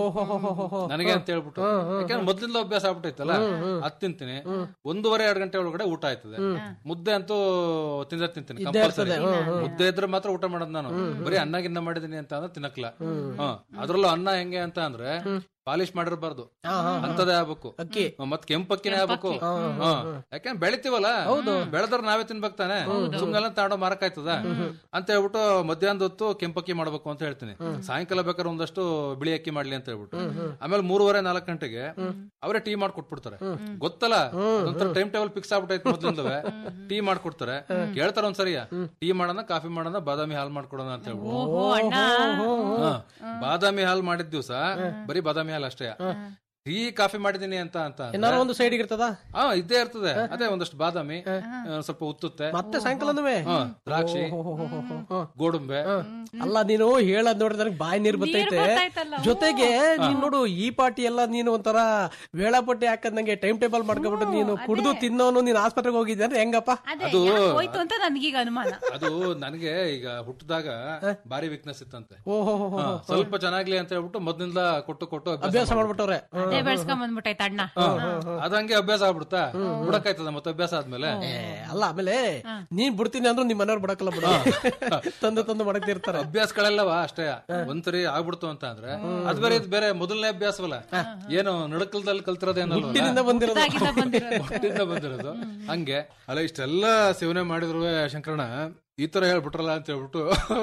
ನನಗೆ ಅಂತ ಹೇಳ್ಬಿಟ್ಟು ಯಾಕಂದ್ರೆ ಮೊದ್ಲಿಂದ ಅಭ್ಯಾಸ ಆಗ್ಬಿಟ್ಟೈತಲ್ಲ ಅದ್ ತಿಂತೀನಿ ಒಂದೂವರೆ ಎರಡ್ ಗಂಟೆ ಒಳಗಡೆ ಊಟ ಆಯ್ತದೆ ಮುದ್ದೆ ಅಂತೂ ತಿಂದ ತಿಂತೀನಿ ಕಂಪಲ್ಸರಿ ಮುದ್ದೆ ಇದ್ರೆ ಮಾತ್ರ ಊಟ ಮಾಡೋದು ನಾನು ಬರೀ ಅನ್ನ ಗಿನ್ನ ಮಾಡಿದೀನಿ ಅಂತ ಅಂದ್ರೆ ತಿನ್ನಕ್ಲ ಹ ಅದ್ರಲ್ಲೂ ಅನ್ನ ಹೆಂಗೆ ಅಂತ ಅಂದ್ರೆ ಪಾಲಿಶ್ ಮಾಡಿರ್ಬಾರ್ದು ಅಂತದೇ ಆಗ್ಬೇಕು ಅಕ್ಕಿ. ಮತ್ ಕೆಂಪಕ್ಕಿನೇ ಆಗ್ಬೇಕು ಹ. ಯಾಕಂದ್ರೆ ಬೆಳಿತೀವಲ್ಲ ಬೆಳೆದ್ರ ನಾವೇ ತಿನ್ಬೇಕು ತಾನೆ ಸುಮ್ನೆಲ್ಲ ತಾಡೋ ಮಾರಕಾಯ್ತದ ಅಂತ ಹೇಳ್ಬಿಟ್ಟು ಮಧ್ಯಾಹ್ನದ ಹೊತ್ತು ಕೆಂಪಕ್ಕಿ ಮಾಡ್ಬೇಕು ಅಂತ ಹೇಳ್ತೀನಿ ಸಾಯಂಕಾಲ ಬೇಕಾದ್ರೆ ಒಂದಷ್ಟು ಬಿಳಿ ಅಕ್ಕಿ ಮಾಡ್ಲಿ ಅಂತ ಹೇಳ್ಬಿಟ್ಟು ಆಮೇಲೆ ಮೂರುವರೆ ನಾಲ್ಕು ಗಂಟೆಗೆ ಅವರೇ ಟೀ ಮಾಡ್ಕೊಟ್ಬಿಡ್ತಾರೆ ಗೊತ್ತಲ್ಲ ಒಂಥರ ಟೈಮ್ ಟೇಬಲ್ ಫಿಕ್ಸ್ ಆಗ್ಬಿಟ್ಟೈತೆ ಮೊದ್ಲಿಂದವೇ ಟೀ ಮಾಡ್ಕೊಡ್ತಾರೆ ಕೇಳ್ತಾರ ಒಂದ್ಸರಿಯ ಟೀ ಮಾಡೋಣ ಕಾಫಿ ಮಾಡೋಣ ಬಾದಾಮಿ ಹಾಲ್ ಮಾಡ್ಕೊಡೋಣ ಅಂತ ಹೇಳ್ಬಿಟ್ಟು ಓಹೋ ಅಣ್ಣ ಹಾ. ಬಾದಾಮಿ ಹಾಲ್ ಮಾಡಿದ ದಿವಸ ಬರೀ ಬಾದಾಮಿ ಹಾಲ್ ಅಷ್ಟೇ ಟೀ ಕಾಫಿ ಮಾಡಿದೀನಿ ಅಂತ ಅಂತ ಅಂದ್ರೆ- ಏನಾರ ಒಂದು ಸೈಡ್ ಇರ್ತದ ಹಾ ಇದ್ದೇ ಇರ್ತದೆ ಅದೇ ಒಂದಷ್ಟು ಬಾದಾಮಿ ಒಂದ್ ಸ್ವಲ್ಪ ಉತ್ತುತ್ತೆ ಮತ್ತೆ ಸಾಯಂಕಾಲನುವೆ ಹಾ, ದ್ರಾಕ್ಷಿ ಗೋಡಂಬೆ ಅಲ್ಲ ನೀನು ಹೇಳದ್ ನೋಡಿದ್ರೆ ನನಗೆ ಬಾಯಿ ನೀರ್ ಬರ್ತೈತೆ ಬರ್ತಾಯ್ತಲ್ಲ, ಓ. ಜೊತೆಗೆ ನೀನ್ ನೋಡು ಈ ಪಾರ್ಟಿ ಎಲ್ಲ ನೀನು ಒಂಥರ ವೇಳಾಪಟ್ಟಿ ಹಾಕದ್ ನಂಗೆ ಟೈಮ್ ಟೇಬಲ್ ಮಾಡ್ಕೊಬಿಟ್ಟು ನೀನು ಕುಡ್ದು ತಿನ್ನೋನು ನೀನ್ ಆಸ್ಪತ್ರೆಗೆ ಹೋಗಿದ್ದೆ ಅಂದ್ರೆ ಹೆಂಗಪ್ಪ ಅದೇ ಅದು- ಯಾಕ್ ಹೋಯ್ತು ಅಂತ ನನ್ಗೀಗ ಅನುಮಾನ ಅದು ನನಗೆ ಈಗ ಹುಟ್ಟಿದಾಗ ಭಾರಿ ವೀಕ್ನೆಸ್ ಇತ್ತಂತೆ ಓಹೋ ಹಾ, ಸ್ವಲ್ಪ ಚೆನ್ನಾಗ್ಲಿ ಅಂತ ಹೇಳ್ಬಿಟ್ಟು ಮೊದ್ಲಿಂದ ಕೊಟ್ಟು ಕೊಟ್ಟು ಅಭ್ಯಾಸ ಮಾಡ್ಬಿಟ್ಟವ್ರೆ ಅದೇ ಬೆಳ್ಸ್ಕೊಂಡ್ ಬಂದ್ಬಿಟ್ಟೈತೆ ಅಣ್ಣ ಅದಂಗೆ ಅಭ್ಯಾಸ ಆಗ್ಬಿಡ್ತಾ ಬಿಡಕ್ಕಾಯ್ತದ ಮತ್ತೆ ಅಭ್ಯಾಸ ಆದ್ಮೇಲೆ ಏ, ಅಲ್ಲ ಆಮೇಲೆ ನೀನ್ ಬಿಡ್ತೀನಿ ಅಂದ್ರು ನಿಮ್ ಮನೆಯವ್ರು ಬಿಡಕಲ್ಲ ಬಿಡ ತಂದು ತಂದು ಮಾಡಕ್ತಿರ್ತಾರೆ ಅಭ್ಯಾಸಗಳೆಲ್ಲವ ಅಷ್ಟೇ ಒಂದ್ಸರಿ ಆಗ್ಬಿಡ್ತು ಅಂತ ಅಂದ್ರೆ ಅದ್ ಬೇರೆ ಇದು ಬೇರೆ ಮೊದಲನೇ ಅಭ್ಯಾಸವಲ್ಲ ಏನು ನಡಕಲ್ದಲ್ಲಿ ಕಲ್ತಿರೋದೇನಲ್ಲ ಹುಟ್ಟಿನಿಂದ ಬಂದಿರೋದು ಹುಟ್ಟಿನಿಂದ ಬಂದಿರೋದು ಹಂಗೆ ಅಲ್ಲ ಇಷ್ಟೆಲ್ಲ ಸೇವನೆ ಮಾಡಿದ್ರು ಶಂಕರಣ ಈ ತರ ಹೇಳ್ಬಿಟ್ರಲ್ಲ ಅಂತ ಹೇಳ್ಬಿಟ್ಟು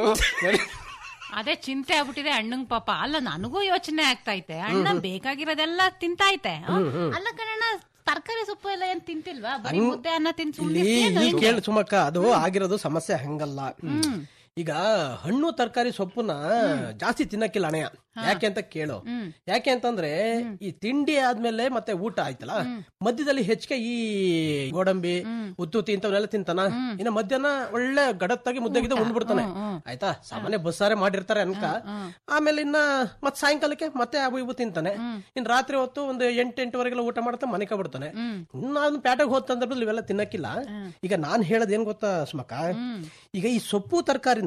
ಅದೇ ಚಿಂತೆ ಆಗ್ಬಿಟ್ಟಿದೆ ಅಣ್ಣಂಗ್ ಪಾಪ ಅಲ್ಲ ನನಗೂ ಯೋಚನೆ ಆಗ್ತೈತೆ ಅಣ್ಣ ಬೇಕಾಗಿರೋದೆಲ್ಲ ತಿಂತಾಯ್ತೆ ಹ? ಅಲ್ಲ ಕಣಣ್ಣ ತರಕಾರಿ ಸೊಪ್ಪು ಎಲ್ಲ ಏನ್ ತಿಂತಿಲ್ವಾ ಬರೀ ಮುದ್ದೆ ಅನ್ನ ತಿಂದು ಇಲ್ಲಿ ಇಲ್ಲಿ ಕೇಳು ಸುಮಕ್ಕ ಅದು ಆಗಿರೋದು ಸಮಸ್ಯೆ ಹಂಗಲ್ಲ ಈಗ ಹಣ್ಣು ತರಕಾರಿ ಸೊಪ್ಪುನ ಜಾಸ್ತಿ ತಿನ್ನಕ್ಕಿಲ್ಲ ಅಣೆಯ ಯಾಕೆ ಅಂತ ಕೇಳು ಯಾಕೆ ಅಂತಂದ್ರೆ ಈ ತಿಂಡಿ ಆದ್ಮೇಲೆ ಮತ್ತೆ ಊಟ ಆಯ್ತಲ್ಲ ಮಧ್ಯದಲ್ಲಿ ಹೆಚ್ಚಿಗೆ ಈ ಗೋಡಂಬಿ ಉತ್ತುತಿ ಇಂಥವನ್ನೆಲ್ಲ ತಿಂತಾನ ಇನ್ನ ಮಧ್ಯಾಹ್ನ ಒಳ್ಳೆ ಗಡತ್ತಾಗಿ ಮುದ್ದೆಗಿದ್ದ ಉಂಡ್ಬಿಡ್ತಾನೆ ಆಯ್ತಾ ಸಾಮಾನ್ಯ ಬಸ್ಸಾರೆ ಮಾಡಿರ್ತಾರೆ ಅನ್ಕ ಆಮೇಲೆ ಇನ್ನ ಮತ್ ಸಾಯಂಕಾಲಕ್ಕೆ ಮತ್ತೆ ಅವು ಇವು ತಿಂತಾನೆ ಇನ್ ರಾತ್ರಿ ಹೊತ್ತು ಒಂದು ಎಂಟು ಎಂಟುವರೆಗೆಲ್ಲ ಊಟ ಮಾಡ್ತಾ ಮನೆ ಬಿಡ್ತಾನೆ ಇನ್ನು ಅದನ್ನ ಪ್ಯಾಟೆಗೆ ಹೋದ ಸಂದರ್ಭದಲ್ಲಿ ಇವೆಲ್ಲ ತಿನ್ನಕ್ಕಿಲ್ಲ ಈಗ ನಾನ್ ಹೇಳೋದ್ ಏನ್ ಗೊತ್ತಾ ಸುಮಕ ಈಗ ಈ ಸೊಪ್ಪು ತರಕಾರಿನ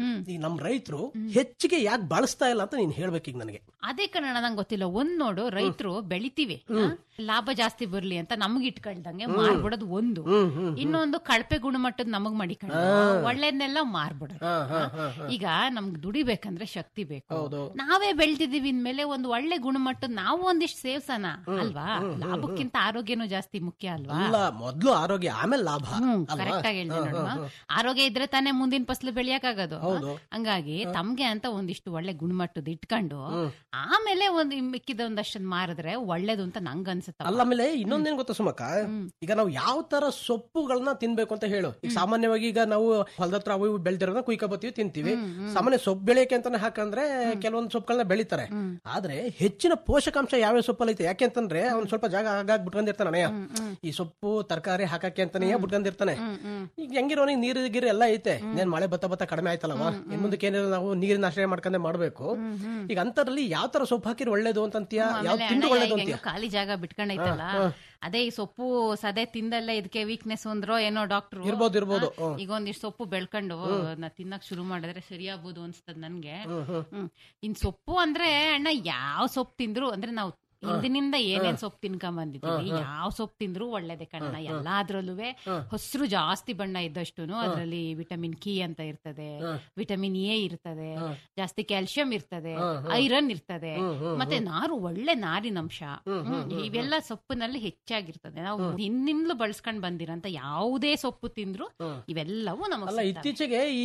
ಈ ನಮ್ ರೈತರು ಹೆಚ್ಚಿಗೆ ಯಾಕೆ ಬಳಸ್ತಾ ಇಲ್ಲ ಅಂತ ನೀನ್ ಹೇಳ್ಬೇಕು ಈಗ ನನಗೆ ಅದೇ ಕನ್ನಡ ನಂಗೆ ಗೊತ್ತಿಲ್ಲ ಒಂದ್ ನೋಡು ರೈತರು ಬೆಳಿತೀವಿ ಹ? ಲಾಭ ಜಾಸ್ತಿ ಬರ್ಲಿ ಅಂತ ನಮಗ್ ಇಟ್ಕೊಳ್ದಂಗೆ ಮಾರ್ಬಿಡೋದು ಒಂದು ಇನ್ನೊಂದು ಕಳಪೆ ಗುಣಮಟ್ಟದ ನಮಗ್ ಮಡಿಕೊಂಡು ಒಳ್ಳೇದ್ನೆಲ್ಲ ಮಾರ್ಬಿಡೋದು ಹ? ಈಗ ನಮ್ಗ್ ದುಡಿಬೇಕಂದ್ರೆ ಶಕ್ತಿ ಬೇಕು ನಾವೇ ಬೆಳ್ತಿದೀವಿ ಇನ್ಮೇಲೆ ಒಂದು ಒಳ್ಳೆ ಗುಣಮಟ್ಟದ ನಾವು ಒಂದಿಷ್ಟು ಸೇವ್ಸನ ಅಲ್ವಾ ಲಾಭಕ್ಕಿಂತ ಆರೋಗ್ಯನೂ ಜಾಸ್ತಿ ಮುಖ್ಯ ಅಲ್ವಾ ಅಲ್ಲ ಮೊದ್ಲು ಆರೋಗ್ಯ ಆಮೇಲೆ ಲಾಭ ಅಲ್ವಾ? ಕರೆಕ್ಟ್ ಆಗಿ ಹೇಳ್ದೆ ನೋಡುವ ಆರೋಗ್ಯ ಇದ್ರೆ ತಾನೇ ಮುಂದಿನ ಫಸಲು ಬೆಳೆಯಕ್ಕಾಗೋದು ಹಂಗಾಗಿ ತಮ್ಗೆ ಅಂತ ಒಂದಿಷ್ಟು ಒಳ್ಳೆ ಗುಣಮಟ್ಟದ ಇಟ್ಕೊಂಡು ಆಮೇಲೆ ಒಂದ್ ಮಿಕ್ಕಿದ ಒಂದಷ್ಟು ಮಾರಿದ್ರೆ ಒಳ್ಳೇದು ಅಂತ ನಂಗ್ ಅನ್ಸುತ್ತ ಅಲ್ಲ ಆಮೇಲೆ ಇನ್ನೊಂದೇನ್ ಗೊತ್ತಾ ಸುಮಕ ಈಗ ನಾವು ಯಾವ ತರ ಸೊಪ್ಪುಗಳನ್ನ ತಿನ್ಬೇಕು ಅಂತ ಹೇಳು ಈಗ ಸಾಮಾನ್ಯವಾಗಿ ಈಗ ನಾವು ಹೊಲದತ್ರ ಅವು ಇವು ಬೆಳ್ದಿರೋದನ್ನ ಕುಯ್ಕೊಬತ್ತೀವಿ ತಿಂತೀವಿ ಸಾಮಾನ್ಯ ಸೊಪ್ಪು ಬೆಳೆಯಕ್ಕೆ ಅಂತಾನೆ ಹಾಕಂದ್ರೆ ಕೆಲವೊಂದು ಸೊಪ್ಪುಗಳನ್ನ ಬೆಳಿತಾರೆ ಆದ್ರೆ ಹೆಚ್ಚಿನ ಪೋಷಕಾಂಶ ಯಾವ್ಯಾವ ಸೊಪ್ಪಲ್ಲಿ ಐತೆ ಯಾಕೆ ಅಂತಂದ್ರೆ ಅವ್ನ್ ಸ್ವಲ್ಪ ಜಾಗ ಆಗಾಗ್ ಬಿಟ್ಕೊಂಡಿರ್ತಾನೆ ಅಣಯ್ಯ ಈ ಸೊಪ್ಪು ತರಕಾರಿ ಹಾಕಕ್ಕೆ ಅಂತಾನೆ ಬಿಟ್ಕೊಂಡಿರ್ತಾನೆ ಈಗ ಹೆಂಗಿರೋನಿಗೆ ನೀರು ಗೀರು ಎಲ್ಲ ಐತೆ ಏನ್ ಮಳೆ ಬತ್ತ ಬತ್ತ ಕಡಿಮೆ ಆಯ್ತಲ್ಲವ ಇನ್ ಮುಂದಕ್ಕೆ ಏನಿಲ್ಲ ನಾವು ನೀರಿನ ಆಶ್ರಯ ಮಾಡ್ಕೊಂಡೆ ಮಾಡ್ಬೇಕು ಈಗ ಅಂತರಲ್ಲಿ ಯಾವ ತರ ಸೊಪ್ಪು ಹಾಕಿದ್ರೆ ಒಳ್ಳೇದು ಅಂತಂತೀಯ ಯಾವ ಆಮೇಲೆ ತಿಂದು ಅಣ್ಣ ಒಳ್ಳೇದು ಈಗ ಅಂತೀಯ ಹೆಂಗೋ ಖಾಲಿ ಜಾಗ ಬಿಟ್ಕೊಂಡೈತಲ್ಲ ಅದೇ ಈ ಸೊಪ್ಪು ಸದೆ ತಿಂದಲ್ಲೇ ಇದಕ್ಕೆ ವೀಕ್ನೆಸ್ ಅಂದ್ರೋ ಏನೋ ಡಾಕ್ಟರ್ ಇರ್ಬೋದು, ಇರ್ಬೋದು. ಹ್ಮ್. ಈಗ ಒಂದಿಷ್ಟು ಸೊಪ್ಪು ಬೆಳ್ಕೊಂಡು ನಾ ತಿನ್ನಕ್ ಶುರು ಮಾಡಿದ್ರೆ ಸರಿಯಾಗ್ಬೋದು ಅನ್ಸ್ತದ ನನ್ಗೆ ಹ್ಮ್. ಇನ್ ಸೊಪ್ಪು ಅಂದ್ರೆ ಅಣ್ಣ ಯಾವ ಸೊಪ್ಪು ತಿಂದ್ರು ಅಂದ್ರೆ ನಾವು ಹಿಂದಿನಿಂದ ಏನೇನ್ ಸೊಪ್ಪು ತಿನ್ಕೊಂಡ್ ಬಂದಿದ್ದೀವಿ ಯಾವ ಸೊಪ್ಪು ತಿಂದ್ರು ಒಳ್ಳೇದೇ ಕಣ್ಣ ಎಲ್ಲಾದ್ರಲ್ಲೂ ಹಸಿರು ಜಾಸ್ತಿ ಬಣ್ಣ ಇದ್ದಷ್ಟುನು ಅದ್ರಲ್ಲಿ ವಿಟಮಿನ್ ಕಿ ಅಂತ ಇರ್ತದೆ ವಿಟಮಿನ್ ಎ ಇರ್ತದೆ ಜಾಸ್ತಿ ಕ್ಯಾಲ್ಸಿಯಂ ಇರ್ತದೆ ಐರನ್ ಇರ್ತದೆ ಮತ್ತೆ ನಾರು ಒಳ್ಳೆ ನಾರಿನಂಶ ಹ್ಮ್. ಇವೆಲ್ಲ ಸೊಪ್ಪಿನಲ್ಲಿ ಹೆಚ್ಚಾಗಿರ್ತದೆ ನಾವು ಹಿಂದಿಂದಲೂ ಬಳಸ್ಕೊಂಡ್ ಬಂದಿರಂತ ಯಾವುದೇ ಸೊಪ್ಪು ತಿಂದ್ರು ಇವೆಲ್ಲವೂ ಅಲ್ಲ ನಮಗೆ ಇತ್ತೀಚೆಗೆ ಈ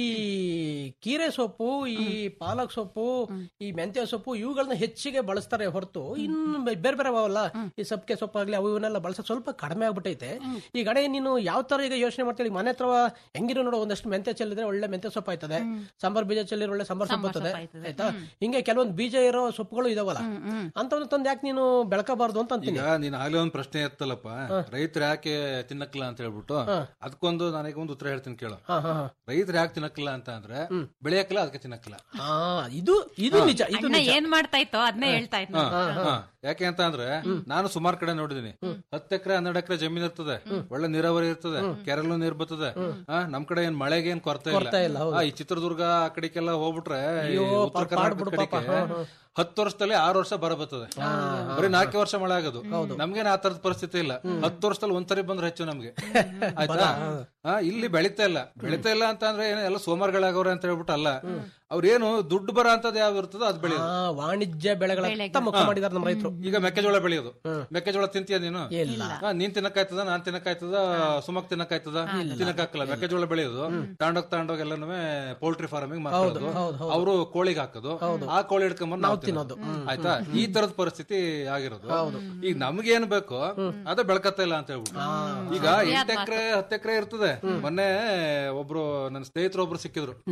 ಕೀರೆ ಸೊಪ್ಪು ಈ ಪಾಲಕ್ ಸೊಪ್ಪು ಈ ಮೆಂತ್ಯ ಸೊಪ್ಪು ಇವುಗಳನ್ನ ಹೆಚ್ಚಿಗೆ ಬಳಸ್ತಾರೆ ಹೊರತು ಇನ್ನು ಬೆ- ಬೇರೆ ಬೇರೆ ಅವಲ್ಲ ಈ ಸಬ್ಕೆ ಸೊಪ್ಪು ಆಗ್ಲಿ ಅವು ಇವನ್ನೆಲ್ಲ ಬಳಸೋದು ಸ್ವಲ್ಪ ಕಡಿಮೆ ಆಗ್ಬಿಟ್ಟೈತೆ ಈ ಕಡೆ ನೀನು ಯಾವ ತರ ಈಗ ಯೋಚನೆ ಮಾಡ್ತೀವಿ ಮನೆ ಹತ್ರ ಹೆಂಗಿರೋ ನೋಡೋ ಒಂದಷ್ಟು ಮೆಂತ್ಯ ಚೆಲ್ಲಿದ್ರೆ ಒಳ್ಳೆ ಮೆಂತ್ಯ ಸೊಪ್ಪು ಆಯ್ತದೆ ಸಾಂಬಾರ್ ಬೀಜ ಚೆಲ್ಲಿದ್ರೆ ಒಳ್ಳೆ ಸಾಂಬಾರ್ ಸೊಪ್ಪು ಬರ್ತದೆ ಆಯ್ತಾ ಹಿಂಗೆ ಕೆಲವೊಂದು ಬೀಜ ಇರೋ ಸೊಪ್ಪುಗಳು ಇದಾವಲ್ಲ ಅಂತವನ್ನ ತಂದು ಯಾಕೆ ನೀನು ಬೆಳಕಬಾರ್ದು ಅಂತ ಅಂತೀನಿ ಈಗ ನೀನ್ ಆಗ್ಲೇ ಒಂದ್ ಪ್ರಶ್ನೆ ಎತ್ತಲ್ಲಪ್ಪ ರೈತರು ಯಾಕೆ ತಿನ್ನಕ್ಕಿಲ್ಲ ಅಂತ ಹೇಳ್ಬಿಟ್ಟು ಅದಕ್ಕೊಂದು ನನಗೆ ಒಂದು ಉತ್ತರ ಹೇಳ್ತೀನಿ ಕೇಳು ರೈತರು ಯಾಕೆ ತಿನ್ನಕ್ಕಿಲ್ಲ ಅಂತ ಅಂದ್ರೆ ಬೆಳೆಯಕ್ಕಿಲ್ಲ ಅದಕ್ಕೆ ತಿನ್ನಕ್ಕಿಲ್ಲ ಆ, ಇದು ಇದು ನಿಜ ಇದು ಅಣ್ಣ ನಿಜ ಏನ್ ಮಾಡ್ತಾ ಇತ್ತೋ ಅದನ್ನೇ ಹೇಳ್ತಾ ಇತ್ತು ಹಾ, ಹಾ. ಯಾಕೆ ಅಂತ ಅಂದ್ರೆ ನಾನು ಸುಮಾರು ಕಡೆ ನೋಡಿದೀನಿ ಹತ್ತು ಎಕರೆ ಹನ್ನೆರಡು ಎಕರೆ ಜಮೀನ್ ಇರ್ತದೆ ಒಳ್ಳೆ ನೀರಾವರಿ ಇರ್ತದೆ ಕೆರೆಲ್ಲೂ ನೀರ್ ಬರ್ತದೆ ಆ, ನಮ್ ಕಡೆ ಏನ್ ಮಳೆಗೆ ಏನ್ ಕೊರತೆ ಕೊರತೆ ಇಲ್ಲ, ಇಲ್ಲ ಹೌದು. ಆ, ಈ ಚಿತ್ರದುರ್ಗ ಆ ಕಡೆಗೆಲ್ಲ ಹೋಗ್ಬಿಟ್ರೆ ಈ ಅಯ್ಯೋ, ಉತ್ತರ ಪಾಪ ಕರ್ನಾಟಕ ಮಾಡ್ಬಿಡು ಪಾಪ. ಕಡೆಗೆ ಹಾ, ಹಾ. ಹತ್ತು ವರ್ಷದಲ್ಲಿ ಆರು ವರ್ಷ ಬರ ಬರ್ತದೆ ಬರೀ ನಾಲ್ಕು ವರ್ಷ ಮಳೆ ಆಗೋದು ನಮ್ಗೇನ್ ಆ ತರದ ಪರಿಸ್ಥಿತಿ ಇಲ್ಲ ಹತ್ತು ವರ್ಷದಲ್ಲಿ ಒಂದ್ಸರಿ ಬಂದ್ರೆ ಹೆಚ್ಚು ನಮ್ಗೆ ಆಯ್ತಾ ಆ, ಇಲ್ಲಿ ಬೆಳಿತಾ ಇಲ್ಲ ಬೆಳಿತಾ ಇಲ್ಲ ಅಂತ ಅಂದ್ರೆ ಏನು ಎಲ್ಲ ಸೋಮಾರ್ಗಳಾಗವ್ರೆ ಅಂತ ಹೇಳ್ಬಿಟ್ಟು ಅಲ್ಲ ಅವ್ರೇನು ದುಡ್ಡು ಬರ ಅಂತದ್ ಯಾವ್ದು ಇರ್ತದೋ ಅದ್ ಬೆಳೆಯೋದು ಆ, ವಾಣಿಜ್ಯ ಬೆಳೆಗಳ ಮುಖ ಮಾಡಿದಾರೆ ನಮ್ಮ ರೈತರು ಈಗ ಮೆಕ್ಕೆಜೋಳ ಬೆಳೆಯೋದು ಮೆಕ್ಕೆಜೋಳ ತಿಂತೀಯ ನೀನು ಇಲ್ಲ. ಹಾ, ನೀನ್ ತಿನ್ನಕ್ಕಾಯ್ತದ ನಾನ್ ತಿನ್ನಕ್ಕಾಯ್ತದ ಸುಮಕ್ ತಿನ್ನಕ್ಕಾಯ್ತದ ತಿನ್ನಕ್ಕಾಗಲ್ಲ ಮೆಕ್ಕೆಜೋಳ ಬೆಳೆಯೋದು ತಾಂಡೋಗ್ ತಾಂಡೋಗ್ ಎಲ್ಲನೂ ಪೋಲ್ಟ್ರಿ ಫಾರ್ಮಿಂಗ್ ಮಾಡೋದು ಅವರು ಕೋಳಿಗೆ ಹಾಕೋದು ಆ ಕೋಳಿ ಹಿಡ್ಕೊಂಬಂದು ನಾವು ತಿನ್ನೋದು ಆಯ್ತಾ ಈ ತರದ ಪರಿಸ್ಥಿತಿ ಆಗಿರೋದು ಈಗ ನಮ್ಗೇನ್ ಬೇಕು ಅದೇ ಬೆಳಕತ್ತ ಇಲ್ಲ ಅಂತ ಹೇಳ್ಬಿಟ್ಟು ಈಗ ಎಂಟ್ ಎಕರೆ ಹತ್ತು ಎಕರೆ ಇರ್ತದೆ ಮೊನ್ನೆ ಒಬ್ರು ನನ್ನ ಸ್ನೇಹಿತರು ಒಬ್ರು ಸಿಕ್ಕಿದ್ರು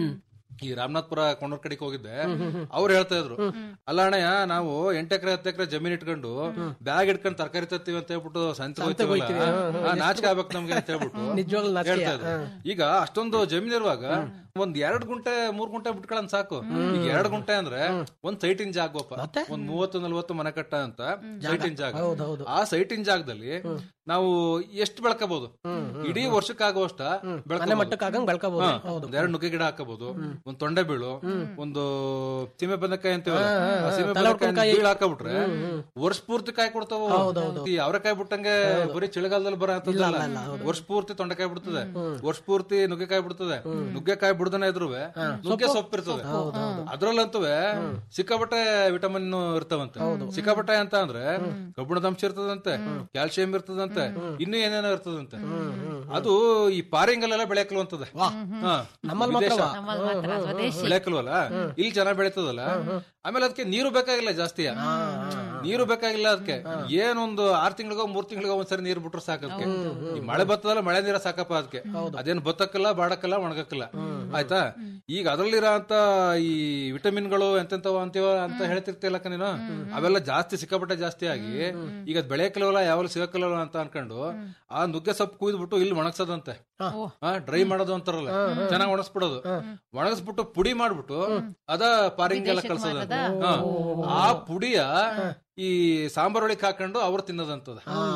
ಈ ರಾಮನಾಥ್ಪುರ ಕೊಂಡೂರ್ ಕಡೆಗೆ ಹೋಗಿದ್ದೆ ಅವ್ರು ಹೇಳ್ತಾ ಇದ್ರು ಅಲ್ಲ ಅಣ್ಣಯ್ಯ ನಾವು ಎಂಟ್ ಎಕರೆ ಹತ್ತು ಎಕರೆ ಜಮೀನ್ ಇಟ್ಕೊಂಡು ಬ್ಯಾಗ್ ಇಟ್ಕೊಂಡು ತರಕಾರಿ ತರ್ತೀವಿ ಅಂತ ಹೇಳ್ಬಿಟ್ಟು ಸಂತೆ ಹೋಗ್ತೀವಲ್ಲ ಹೋಗ್ತೀವಿ, ಹಾ, ಹಾ, ಆ, ನಾಚಿಕೆ ಆಗ್ಬೇಕು ನಮ್ಗೆ ಅಂತ ಹೇಳ್ಬಿಟ್ಟು ನಿಜವಾಗ್ಲೂ ನಾಚಿಕೆ, ಹೇಳ್ತಾ ಇದ್ರು ಈಗ ಅಷ್ಟೊಂದು ಜಮೀನ್ ಇರುವಾಗ ಒಂದ್ ಎರಡ್ ಗುಂಟೆ ಮೂರ್ ಗುಂಟೆ ಬಿಟ್ಕೊಳ್ಳೋನ್ ಸಾಕು ಈಗ ಎರಡ್ ಗುಂಟೆ ಅಂದ್ರೆ ಒಂದ್ ಸೈಟಿನ ಜಾಗಪ್ಪ ಒಂದ್ ಮೂವತ್ತು ನಲ್ವತ್ತು ಮನೆ ಕಟ್ಟ ಅಂತ ಸೈಟಿನ ಜಾಗ ಆ ಸೈಟಿನ ಜಾಗದಲ್ಲಿ ನಾವು ಎಷ್ಟು ಬೆಳ್ಕೋಬಹುದು ಇಡೀ ವರ್ಷಕ್ಕಾಗುವಷ್ಟ ಮನೆ ಮಟ್ಟಕ್ಕಾಗಂಗ್ ಬೆಳ್ಕೋಬಹುದು. ಹೌದು. ಒಂದ್ ಎರಡು ನುಗ್ಗೆ ಗಿಡ ಹಾಕಬಹುದು ಒಂದ್ ತೊಂಡೆ ಬೀಳು ಒಂದು ಸೀಮೆ ಬದನೆಕಾಯಿ ಅಂತೀವಲ್ಲ ಹಾ, ಹಾ, ಆ ಸೀಮೆ ತಲೆ ಬದನೆಕಾಯಿ ಹೊಡ್ಕೊಂಡ್ಕಾಯಿ. ಬೀಳ್ ಹಾಕಬಿಟ್ರೆ ವರ್ಷ ಪೂರ್ತಿ ಕಾಯಿ ಕೊಡ್ತಾವ ಹೌದೌದು. ಈ ಅವರೆಕಾಯಿ ಬಿಟ್ಟಂಗೆ ಬರೀ ಚಳಿಗಾಲದಲ್ಲಿ ಬರೋ ಇಲ್ಲ, ಇಲ್ಲ, ಇಲ್ಲ, ಹೌದು. ವರ್ಷ ಪೂರ್ತಿ ತೊಂಡೆಕಾಯಿ ಬಿಡ್ತದೆ ವರ್ಷ ಪೂರ್ತಿ ನುಗ್ಗೆಕಾಯಿ ಬಿಡ್ತದೆ ನುಗ್ಗೆಕಾಯಿ ಬಿಡದನೆ ಇದ್ರುವೆ ನುಗ್ಗೆ ಸೊಪ್ಪು ಇರ್ತದೆ ಅದ್ರಲ್ಲಂತೂ ಸಿಕ್ಕಾಪಟ್ಟೆ ವಿಟಮಿನ್ ಇರ್ತಾವಂತೆ ಸಿಕ್ಕಾಪಟ್ಟೆ ಅಂತ ಅಂದ್ರೆ ಕಬ್ಬಿಣದ ಅಂಶ ಇರ್ತದಂತೆ ಕ್ಯಾಲ್ಸಿಯಂ ಇರ್ತದಂತೆ ಇನ್ನು ಏನೇನೋ ಇರ್ತದಂತೆ ಅದು ಈ ಪಾರಿಂಗಲ್ಲೆಲ್ಲ ಬೆಳೆಯಕಲ್ವಂತದೆ ನಮ್ಮಲ್ಲಿ ಮಾತ್ರವಾ? ನಮ್ಮಲ್ಲಿ ಮಾತ್ರ ಸ್ವದೇಶಿ ಬೆಳೆಯಕಲ್ವಲ್ಲ ಇಲ್ಲಿ ಚೆನ್ನಾಗಿ ಬೆಳೀತದಲ್ಲ ಆಮೇಲೆ ಅದಕ್ಕೆ ನೀರು ಬೇಕಾಗಿಲ್ಲ ಜಾಸ್ತಿ ನೀರು ಬೇಕಾಗಿಲ್ಲ ಅದಕ್ಕೆ ಏನೊಂದು ಆರ್ ತಿಂಗಳಿಗೋ ಮೂರ್ ತಿಂಗಳಿಗೋ ಒಂದ್ಸರಿ ನೀರು ಬಿಟ್ರೆ ಸಾಕು ಅದಕ್ಕೆ ಈ ಮಳೆ ಬರ್ತದಲ್ಲ ಮಳೆ ನೀರ ಸಾಕಪ್ಪ ಅದಕ್ಕೆ ಅದೇನು ಬತ್ತಕ್ಕಲ್ಲ ಬಾಡಕ್ಕಲ್ಲ ಒಣಗಕ್ಕಲ್ಲ ಆಯ್ತಾ ಈಗ ಅದ್ರಲ್ಲಿರೋ ಅಂತ ಈ ವಿಟಮಿನ್ಗಳು ಎಂತೆಂತವ ಅಂತೀವ ಅಂತ ಹೇಳ್ತಿರ್ತಿಲ್ಲಕ್ಕ ನೀನು ಅವೆಲ್ಲ ಜಾಸ್ತಿ ಸಿಕ್ಕಾಪಟ್ಟೆ ಜಾಸ್ತಿ ಆಗಿ ಈಗ ಅದ್ ಬೆಳೆಯಕ್ಕಲ್ವಲ್ಲ ಯಾವಾಗ ಸಿಗಕ್ಕಲ್ವಲ್ಲ ಅಂತ ಅನ್ಕೊಂಡು ಆ ನುಗ್ಗೆ ಸೊಪ್ಪು ಕುಯ್ದ್ಬಿಟ್ಟು ಇಲ್ಲಿ ಒಣಗ್ಸದಂತೆ ಡ್ರೈ ಮಾಡೋದು ಅಂತಾರಲ್ಲ ಚೆನ್ನಾಗಿ ಒಣಗಿಸ್ಬಿಡೋದು ಒಣಗಿಸ್ಬಿಟ್ಟು ಪುಡಿ ಮಾಡ್ಬಿಟ್ಟು ಅದ ಪಾರಿಂಗೆಲ್ಲ ಕಳ್ಸೋದಂತೆ ಹಾ. ಆ ಪುಡಿಯ ಈ ಸಾಂಬಾರ್ ಒಳಗೆ ಹಾಕೊಂಡು ಅವ್ರು ತಿನ್ನೋದಂತದ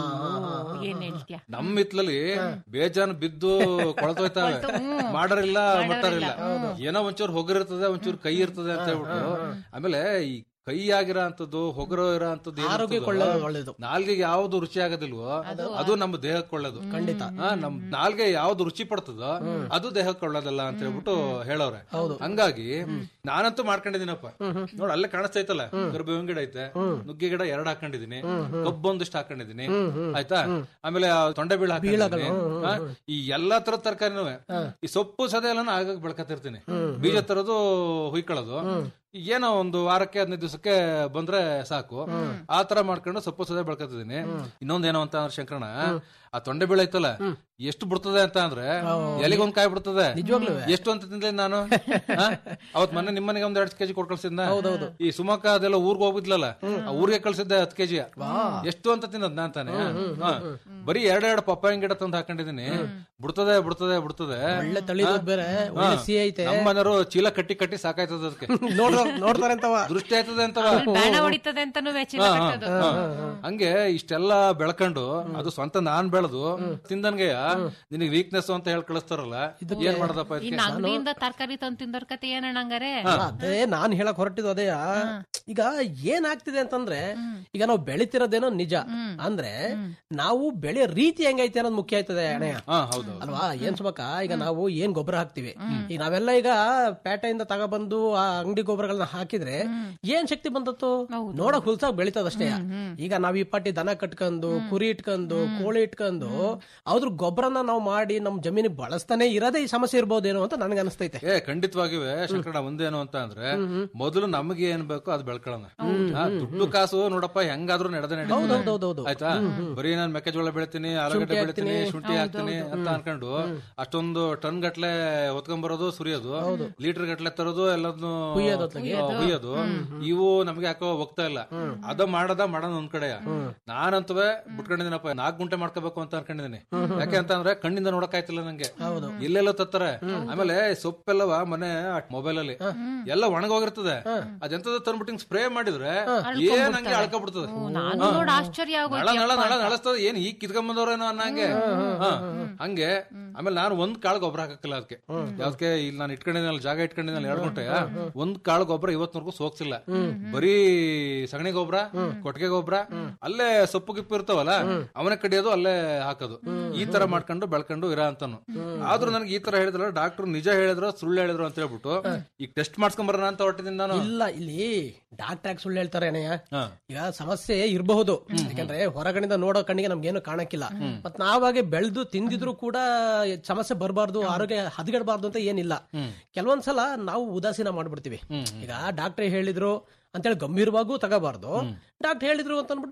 ಏನ್ ಹೇಳ್ತೀಯ ನಮ್ ಹಿತ್ಲಲ್ಲಿ ಬೇಜಾನ್ ಬಿದ್ದು ಕೊಳತೋಯ್ತಾವೆ ಮಾಡರಿಲ್ಲ ಮಟ್ಟರಿಲ್ಲ ಏನೋ ಒಂಚೂರು ಹೊಗರಿರ್ತದೆ ಒಂಚೂರು ಕೈ ಇರ್ತದೆ ಅಂತ ಹೇಳ್ಬಿಟ್ಟು ಆಮೇಲೆ ಈ ಕೈ ಆಗಿರೋ ಅಂತದ್ದು ಹೊಗರೋ ಇರೋ ಅಂತದ್ದು ಏನ್ ಆರೋಗ್ಯಕ್ಕೆ ಇರ್ತದೋ, ಒಳ್ಳೇದು, ಒಳ್ಳೇದು. ನಾಲ್ಗೆಗೆ ಯಾವ್ದು ರುಚಿ ಆಗೋದಿಲ್ವೋ ಅದು ನಮ್ಮ ದೇಹಕ್ಕೆ ಒಳ್ಳೇದು ಖಂಡಿತ. ಆ, ನಮ್ ನಾಲ್ಗೆ ಯಾವ್ದು ರುಚಿ ಪಡ್ತದೋ ಅದು ದೇಹಕ್ಕೆ ಒಳ್ಳೇದಲ್ಲ ಅಂತ ಹೇಳ್ಬಿಟ್ಟು ಹೇಳವ್ರೆ ಹಂಗಾಗಿ ನಾನಂತೂ ಮಾಡ್ಕೊಂಡಿದ್ದೀನಪ್ಪ ನೋಡ್ ಅಲ್ಲೇ ಕಾಣಿಸ್ತೈತಲ್ಲ ಕರ್ಬೇವಿನ ಗಿಡ ಐತೆ ನುಗ್ಗೆ ಗಿಡ ಎರಡ್ ಹಾಕೊಂಡಿದೀನಿ ಕಬ್ಬೊಂದಿಷ್ಟು ಹಾಕೊಂಡಿದೀನಿ ಆಯ್ತಾ ಆಮೇಲೆ ಆ ತೊಂಡೆ ಬೀಳ ಹಾಕೊಂಡಿದೀನಿ ಆ, ಈ ಎಲ್ಲಾ ತರದ ತರಕಾರಿನೂ ಈ ಸೊಪ್ಪು ಸದೆ ಎಲ್ಲ ಆಗಾಗ ಬೆಳ್ಕತಿರ್ತೀನಿ ಬೀಜ ತರೋದು ಹುಯ್ಕೊಳ್ಳೋದು ಏನೋ ಒಂದು ವಾರಕ್ಕೆ ಹದಿನೈದು ದಿವಸಕ್ಕೆ ಬಂದ್ರೆ ಸಾಕು ಆ ತರ ಮಾಡ್ಕೊಂಡು ಸೊಪ್ಪು ಸದೆ ಬೆಳ್ಕೊತಿದೀನಿ ಇನ್ನೊಂದೇನೋ ಅಂತ ಅಂದ್ರೆ ಶಂಕರಣ ಆ ತೊಂಡೆ ಬೀಳ ಐತಲ್ಲ ಎಷ್ಟು ಬಿಡ್ತದೆ ಅಂತ ಅಂದ್ರೆ ಎಲಿಗೊಂದ್ ಕಾಯಿ ಬಿಡ್ತದೆ ಎಷ್ಟು ಅಂತ ತಿಂದ್ಲಿ ನಾನು ಆ? ಅವತ್ ಮೊನ್ನೆ ನಿಮ್ಮನೆಗೆ ಒಂದ್ ಎರಡ್ ಕೆಜಿ ಕೊಟ್ ಕಳ್ಸಿದ್ನ ಈ ಸುಮಕ ಅದೆಲ್ಲ ಊರ್ಗ್ ಹೋಗಿದ್ಲಲ್ಲ ಆ ಊರಿಗೆ ಕಳ್ಸಿದ್ದೆ ಹತ್ ಕೆಜಿ ಎಷ್ಟು ಅಂತ ತಿನ್ನದ್ ನಾನ್ ತಾನೆ ಹಾ. ಬರೀ ಎರಡ್ ಎರಡು ಪಪ್ಪಾಯಿನ ಗಿಡ ತಂದು ಹಾಕೊಂಡಿದೀನಿ ಬಿಡ್ತದೆ ಬಿಡ್ತದೆ ಬಿಡ್ತದೆ ಒಳ್ಳೆ ತಳಿದು ಬೇರೆ ಒಳ್ಳೆ ಸಿಹಿ ಐತೆ ನಮ್ಮ ಮನೆಯವರು ಚೀಲ ಕಟ್ಟಿ ಕಟ್ಟಿ ಸಾಕಾಯ್ತದ ಅದಕ್ಕೆ ನೋಡ್ರ ನೋಡ್ತಾರೆ ಅಂತವ ದೃಷ್ಟಿ ಆಯ್ತದೆ ಅಂತವ ಬಾಣ ಹೊಡಿತದೆ ಅಂತಾನು ವೆಚ್ಚ ಹಾ, ಹಾ, ಹಾ. ಹಂಗೆ ಇಷ್ಟೆಲ್ಲ ಬೆಳ್ಕೊಂಡು ಅದು ಸ್ವಂತ ನಾನ್ ಬೆಳೆದು ತಿಂದನ್ಗೆಯ ನಿನಗೆ ವೀಕ್ನೆಸ್ ಅಂತ ಹೇಳಿ ಕಳಿಸ್ತಾರಲ್ಲ ಏನ್ ಮಾಡೋದಪ್ಪ ಇನ್ನು ಇದಕ್ಕೆ ಅಂಗಡಿಯಿಂದ ತರಕಾರಿ ತಂದು ತಿಂದೋರ್ ಕತೆ ಏನಣ್ಣ ಹಂಗಾರೆ ಅದೇ ನಾನ್ ಹೇಳಕ್ ಹೊರಟಿದ್ದು ಅದೇ ಈಗ ಏನ್ ಆಗ್ತಿದೆ ಅಂತಂದ್ರೆ ಈಗ ನಾವು ಬೆಳಿತಿರೋದೇನೋ ನಿಜ ಅಂದ್ರೆ ನಾವು ಬೆಳೆ ರೀತಿ ಹೆಂಗೈತೆ ಅನ್ನೋದು ಮುಖ್ಯ ಆಯ್ತದೆ ಅಣ್ಣಯ್ಯ ಹಾ ಹೌದು ಅಲ್ವಾ ಏನ್ ಸುಮಕ ಈಗ ನಾವು ಏನ್ ಗೊಬ್ಬರ ಹಾಕ್ತಿವಿ ಈಗ ನಾವೆಲ್ಲ ಈಗ ಪೇಟೆಯಿಂದ ತಗೊಬಂದು ಆ ಅಂಗಡಿ ಗೊಬ್ಬರಗಳನ್ನ ಹಾಕಿದ್ರೆ ಏನ್ ಶಕ್ತಿ ಬಂದತ್ತು ನೋಡಕ್ ಹುಲ್ಸಾಗ್ ಬೆಳಿತದಷ್ಟೇ ಈಗ ನಾವ್ ಈ ಪಟ್ಟಿ ದನ ಕಟ್ಕೊಂಡು ಕುರಿ ಇಟ್ಕೊಂಡು ಕೋಳಿ ಇಟ್ಕೊಂಡು ಅದ್ರ ಗೊಬ್ಬರನ ನಾವು ಮಾಡಿ ನಮ್ ಜಮೀನಿಗೆ ಬಳಸ್ತಾನೆ ಇರೋದೇ ಈ ಸಮಸ್ಯೆ ಇರ್ಬೋದೇನೋ ಅಂತ ನನ್ಗೆ ಅನಿಸ್ತೈತೆ ಏ ಖಂಡಿತವಾಗಿವೆ ಶಂಕರಣ ಒಂದೇನು ಅಂತ ಅಂದ್ರೆ ಮೊದಲು ನಮಗೆ ಏನ್ ಬೇಕೋ ಅದು ಬೆಳ್ಕೊಳ್ಳೋಣ ಹಾ, ದುಡ್ಡು ಕಾಸು ನೋಡಪ್ಪ ಹೆಂಗಾದ್ರೂ ನಡೆದ ಹೌದೌದೌದು. ಆಯ್ತಾ ಬರೀ ನಾನ್ ಮೆಕ್ಕೆಜೋಳ ಬೆಳಿತೀನಿ ಆಲೂಗಡ್ಡೆ ಬೆಳಿತೀನಿ ಶುಂಠಿ ಹಾಕ್ತೀನಿ ಅಂತ ಅನ್ಕೊಂಡು ಅಷ್ಟೊಂದು ಟನ್ ಗಟ್ಲೆ ಹೊತ್ಕೊಂಡ್ಬರೋದು ಸುರಿಯೋದು ಲೀಟರ್ ಗಟ್ಲೆ ತರೋದು ಎಲ್ಲದನ್ನು ಹುಯ್ಯೋದು ಅತ್ಲಾಗೆ. ಹುಯ್ಯೋದು ಇವು ನಮ್ಗೆ ಯಾಕೋ ಹೋಗ್ತಾ ಇಲ್ಲ ಅದ ಮಾಡದ ಮಾಡೋಣ ಒಂದ್ ಕಡೆ ನಾನಂತವೇ ಬಿಟ್ಕೊಂಡಿದ್ದೀನಪ್ಪ ನಾಲ್ಕು ಗುಂಟೆ ಮಾಡ್ಕೋಬೇಕು ಅಂತ ಅನ್ಕೊಂಡಿದ್ದೀನಿ ಯಾಕೆ ಅಂತ ಅಂದ್ರೆ ಕಣ್ಣಿಂದ ನೋಡಕ್ ಆಯ್ತಿಲ್ಲ ನಂಗೆ ಎಲ್ಲೆಲ್ಲೋ ತತ್ತಾರೆ ಆಮೇಲೆ ಸೊಪ್ಪೆಲ್ಲವ ಮನೆ ಮೊಬೈಲ್ ಅಲ್ಲಿ ಎಲ್ಲ ಒಣಗೋಗಿರ್ತದೆ ಅದೆಂತದ ತಂದ್ಬಿಟ್ಟು ಸ್ಪ್ರೇ ಮಾಡಿದ್ರೆ ಏನ್ ಹಂಗೆ ಅಳ್ಕೊಬಿಡ್ತದೆ ನಾನು ನೋಡ್ ಆಶ್ಚರ್ಯ ನಳ ನಳ ನಳ ಆಗೋಯ್ತು ನಳಸ್ತದ ಏನ್ ಈಗ ಕಿತ್ಕೊಂಬಂದವ್ರೇನೋ ಅನ್ನಂಗೆ ಹಾ. ಹಂಗೆ ಆಮೇಲೆ ನಾನು ಒಂದ್ ಕಾಳು ಗೊಬ್ಬರ ಹಾಕಕ್ಕಿಲ್ಲ ಅದಕ್ಕೆ ಯಾವ್ದಕ್ಕೆ ಇಲ್ಲಿ ನಾನು ಇಟ್ಕೊಂಡಿದ್ನಲ್ಲ ಜಾಗ ಇಟ್ಕೊಂಡಿದ್ನಲ್ಲ ಎರಡು ಗಂಟೆ ಒಂದ್ ಕಾಳು ಗೊಬ್ಬರ ಇವತ್ವರೆಗೂ ಸೋಕ್ಸಿಲ್ಲ ಬರೀ ಸಗಣಿ ಗೊಬ್ಬರ ಕೊಟ್ಟಿಗೆ ಗೊಬ್ಬರ ಅಲ್ಲೇ ಸೊಪ್ಪು ಗಿಪ್ಪು ಇರ್ತಾವಲ್ಲ ಅವನೇ ಕಡಿಯೋದು ಅಲ್ಲೇ ಹಾಕೋದು ಈ ತರ ಮಾಡ್ಕೊಂಡು ಬೆಳ್ಕೊಂಡು ಇರ ಅಂತಾನು ಆದ್ರೂ ನನಗೆ ಈ ತರ ಹೇಳಿದ್ರ ಡಾಕ್ಟರ್ ನಿಜ ಹೇಳಿದ್ರು ಸುಳ್ಳು ಹೇಳಿದ್ರು ಅಂತ ಹೇಳ್ಬಿಟ್ಟು ಈಗ ಟೆಸ್ಟ್ ಮಾಡ್ಸ್ಕೊಂಡ್ ಬರೋಣ ಅಂತ ಹೊಟ್ಟಿದ್ದೀನಿ ನಾನು ಇಲ್ಲ ಇಲ್ಲಿ ಡಾಕ್ಟರ್ ಯಾಕೆ ಸುಳ್ಳು ಹೇಳ್ತಾರೆ ಅಣ್ಣಯ್ಯ ಹಾ. ಈಗ ಸಮಸ್ಯೆ ಇರಬಹುದು ಯಾಕಂದ್ರೆ ಹೊರಗಡೆಯಿಂದ ನೋಡೋ ಕಣ್ಣಿಗೆ ನಮ್ಗೇನು ಕಾಣಕ್ಕಿಲ್ಲ ಮತ್ ನಾವಾಗೆ ಬೆಳೆದು ತಿಂದಿದ್ರು ಕೂಡ ಸಮಸ್ಯೆ ಬರಬಾರ್ದು ಆರೋಗ್ಯ ಹದಗೆಡಬಾರ್ದು ಅಂತ ಏನಿಲ್ಲ ಕೆಲವೊಂದ್ಸಲ ನಾವು ಉದಾಸೀನ ಮಾಡ್ಬಿಡ್ತೀವಿ ಈಗ ಡಾಕ್ಟರ್ ಹೇಳಿದ್ರು ಅಂತೇಳಿ ಗಂಭೀರವಾಗೂ ತಗೋಬಾರ್ದು ಡಾಕ್ಟರ್ ಹೇಳಿದ್ರು ಅಂತ ಅಂದ್ಬಿಟ್ಟು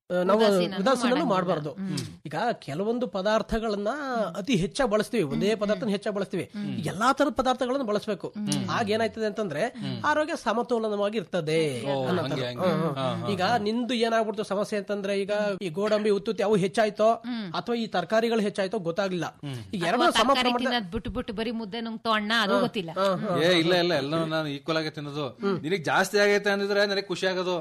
ಆ, ನಾವು ಉದಾಸೀನನೂ ಉದಾಸೀನನೂ ಮಾಡಂಗಿಲ್ಲ. ಮಾಡಬಾರ್ದು ಈಗ ಕೆಲವೊಂದು ಪದಾರ್ಥಗಳನ್ನ ಅತಿ ಹೆಚ್ಚಾಗಿ ಬಳಸ್ತೀವಿ ಒಂದೇ ಪದಾರ್ಥ ಹೆಚ್ಚಾಗಿ ಬಳಸ್ತೀವಿ ಎಲ್ಲಾ ತರದ ಪದಾರ್ಥಗಳನ್ನು ಬಳಸಬೇಕು ಆಗ ಏನಾಯ್ತದೆ ಅಂತಂದ್ರೆ ಆರೋಗ್ಯ ಸಮತೋಲನವಾಗಿ ಇರ್ತದೆ ಅನ್ನೋ ತರ. ಹಂಗೆ, ಹಂಗೆ. ಹ್ಮ್, ಹ್ಮ್. ಹಾ, ಹಾ. ಈಗ ನಿಂದು ಏನಾಗ್ಬಿಡ್ತು ಸಮಸ್ಯೆ ಅಂತಂದ್ರೆ ಈಗ ಈ ಗೋಡಂಬಿ ಉತ್ತುತ್ತಿ ಅವು ಹೆಚ್ಚಾಯ್ತೋ ಅಥವಾ ಈ ತರಕಾರಿಗಳು ಹೆಚ್ಚಾಯ್ತೋ ಗೊತ್ತಾಗ್ಲಿಲ್ಲ ಈಗ ಎರಡು ಸಮ ತರಕಾರಿ ಪ್ರಮಾಣದ ತಿನ್ನೋದ್ ಬಿಟ್ಟು ಬಿಟ್ಟು ಬರೀ ಮುದ್ದೆ ನುಂಗ್ತೋ ಅಣ್ಣ ಅದು ಗೊತ್ತಿಲ್ಲ ಏ ಇಲ್ಲ ಇಲ್ಲ ಎಲ್ಲ ನಾನು ಈಕ್ವಲ್ ಆಗಿ ತಿನ್ನೋದು ನಿನಗ್ ಜಾಸ್ತಿ ಆಗೈತೆ ಅಂದಿದ್ರೆ ನನಗೆ ಖುಷಿ ಆಗೋದು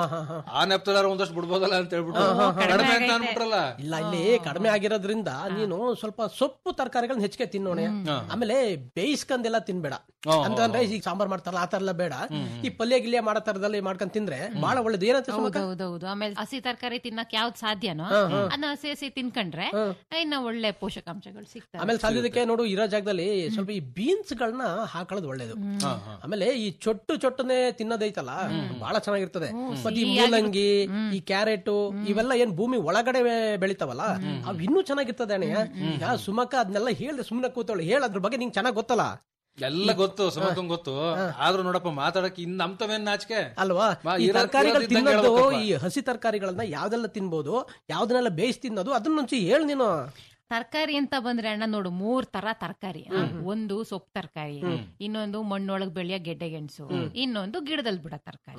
ಆ ನೆಪ್ತಲಾರ ಒಂದಷ್ಟು ಬಿಡ್ಬೋದಲ್ಲ ಅಂತ ಹೇಳ್ಬಿಟ್ಟು ಕಡಿಮೆ ಅಂತ ಅನ್ಬಿಟ್ರಲ್ಲ ಇಲ್ಲ ಇಲ್ಲಿ ಕಡಿಮೆ ಆಗಿರೋದ್ರಿಂದ ನೀನು ಸ್ವಲ್ಪ ಸೊಪ್ಪು ತರಕಾರಿಗಳನ್ನ ಹೆಚ್ಚಿಗೆ ತಿನ್ನೋಣ ಆಮೇಲೆ ಬೇಯಿಸ್ಕೊಂಡೆಲ್ಲ ತಿನ್ಬೇಡ ಅಂತಂದ್ರೆ ಈಗ ಸಾಂಬಾರ್ ಮಾಡ್ತಾರಲ್ಲ ಆ ತರ ಎಲ್ಲ ಬೇಡ ಈ ಪಲ್ಯ ಗಿಲ್ಯ ಮಾಡೋ ತರದಲ್ಲಿ ಮಾಡ್ಕೊಂಡ್ ತಿಂದ್ರೆ ಬಹಳ ಒಳ್ಳೇದು ಏನಂತ ಸುಮಕ್ಕ? ಹೌದೌದು ಆಮೇಲೆ ಹಸಿ ತರಕಾರಿ ತಿನ್ನಕ್ ಯಾವ್ದು ಸಾಧ್ಯನೋ ಅದನ್ನ ಹಸಿ ಹಸಿ ತಿನ್ಕೊಂಡ್ರೆ ಇನ್ನ ಒಳ್ಳೆ ಪೋಷಕಾಂಶಗಳು ಸಿಗ್ತವೆ ಆಮೇಲೆ ಸಾಧ್ಯದಕ್ಕೆ ನೋಡು ಇರೋ ಜಾಗದಲ್ಲಿ ಸ್ವಲ್ಪ ಈ ಬೀನ್ಸ್ ಗಳನ್ನ ಹಾಕೊಳ್ಳೋದು ಒಳ್ಳೇದು ಆಮೇಲೆ ಈ ಚೊಟ್ಟು ಚೊಟ್ಟನೆ ತಿನ್ನೋದೈತಲ್ಲ ಬಹಳ ಚೆನ್ನಾಗಿರ್ತದೆ ಮತ್ತೆ ಈ ಮೂಲಂಗಿ ಈ ಕ್ಯಾರೆಟ್ ಇವೆಲ್ಲ ಏನ್ ಭೂಮಿ ಒಳಗಡೆ ಬೆಳಿತಾವಲ್ಲ ಅವ್ ಇನ್ನೂ ಚೆನ್ನಾಗಿರ್ತದೆ ಅಣ್ಣಯ್ಯ ಈಗ ಸುಮಕ ಅದನ್ನೆಲ್ಲ ಹೇಳ್ದೆ ಸುಮ್ನೆ ಕೂತವಳು ಹೇಳ ಅದ್ರ ಬಗ್ಗೆ ನಿಂಗೆ ಚೆನ್ನಾಗ್ ಗೊತ್ತಲ್ಲ ಎಲ್ಲ ಗೊತ್ತು ಸಮರ್ಥನ್ ಗೊತ್ತು ಆದ್ರೂ ನೋಡಪ್ಪ ಮಾತಾಡಕ್ ಇನ್ ನಮ್ತವೇನ್ ನಾಚಿಕೆ ಅಲ್ವಾ ಮಾ, ಈ ಇರೋ- ತರಕಾರಿಗಳು ಇರೋದಿದ್ದಂಗೆ ತಿನ್ನೋದು ಹೇಳ್ಬೇಕಪ್ಪ. ಈ ಹಸಿ ತರಕಾರಿಗಳನ್ನ ಯಾವ್ದೆಲ್ಲ ತಿನ್ಬೋದು ಯಾವ್ದನ್ನೆಲ್ಲ ಬೇಯಿಸಿ ತಿನ್ನೋದು ಅದನ್ನ ಮುಂಚೆ ಹೇಳು ನೀನು ತರಕಾರಿ ಅಂತ ಬಂದ್ರೆ ಅಣ್ಣ ನೋಡು ಮೂರ್ ತರ ತರಕಾರಿ ಒಂದು ಸೊಪ್ಪು ತರಕಾರಿ ಇನ್ನೊಂದು ಮಣ್ಣೊಳಗ್ ಬೆಳೆಯೋ ಗೆಡ್ಡೆ ಗೆಣಸು ಇನ್ನೊಂದು ಗಿಡದಲ್ಲಿ ಬಿಡೋ ತರಕಾರಿ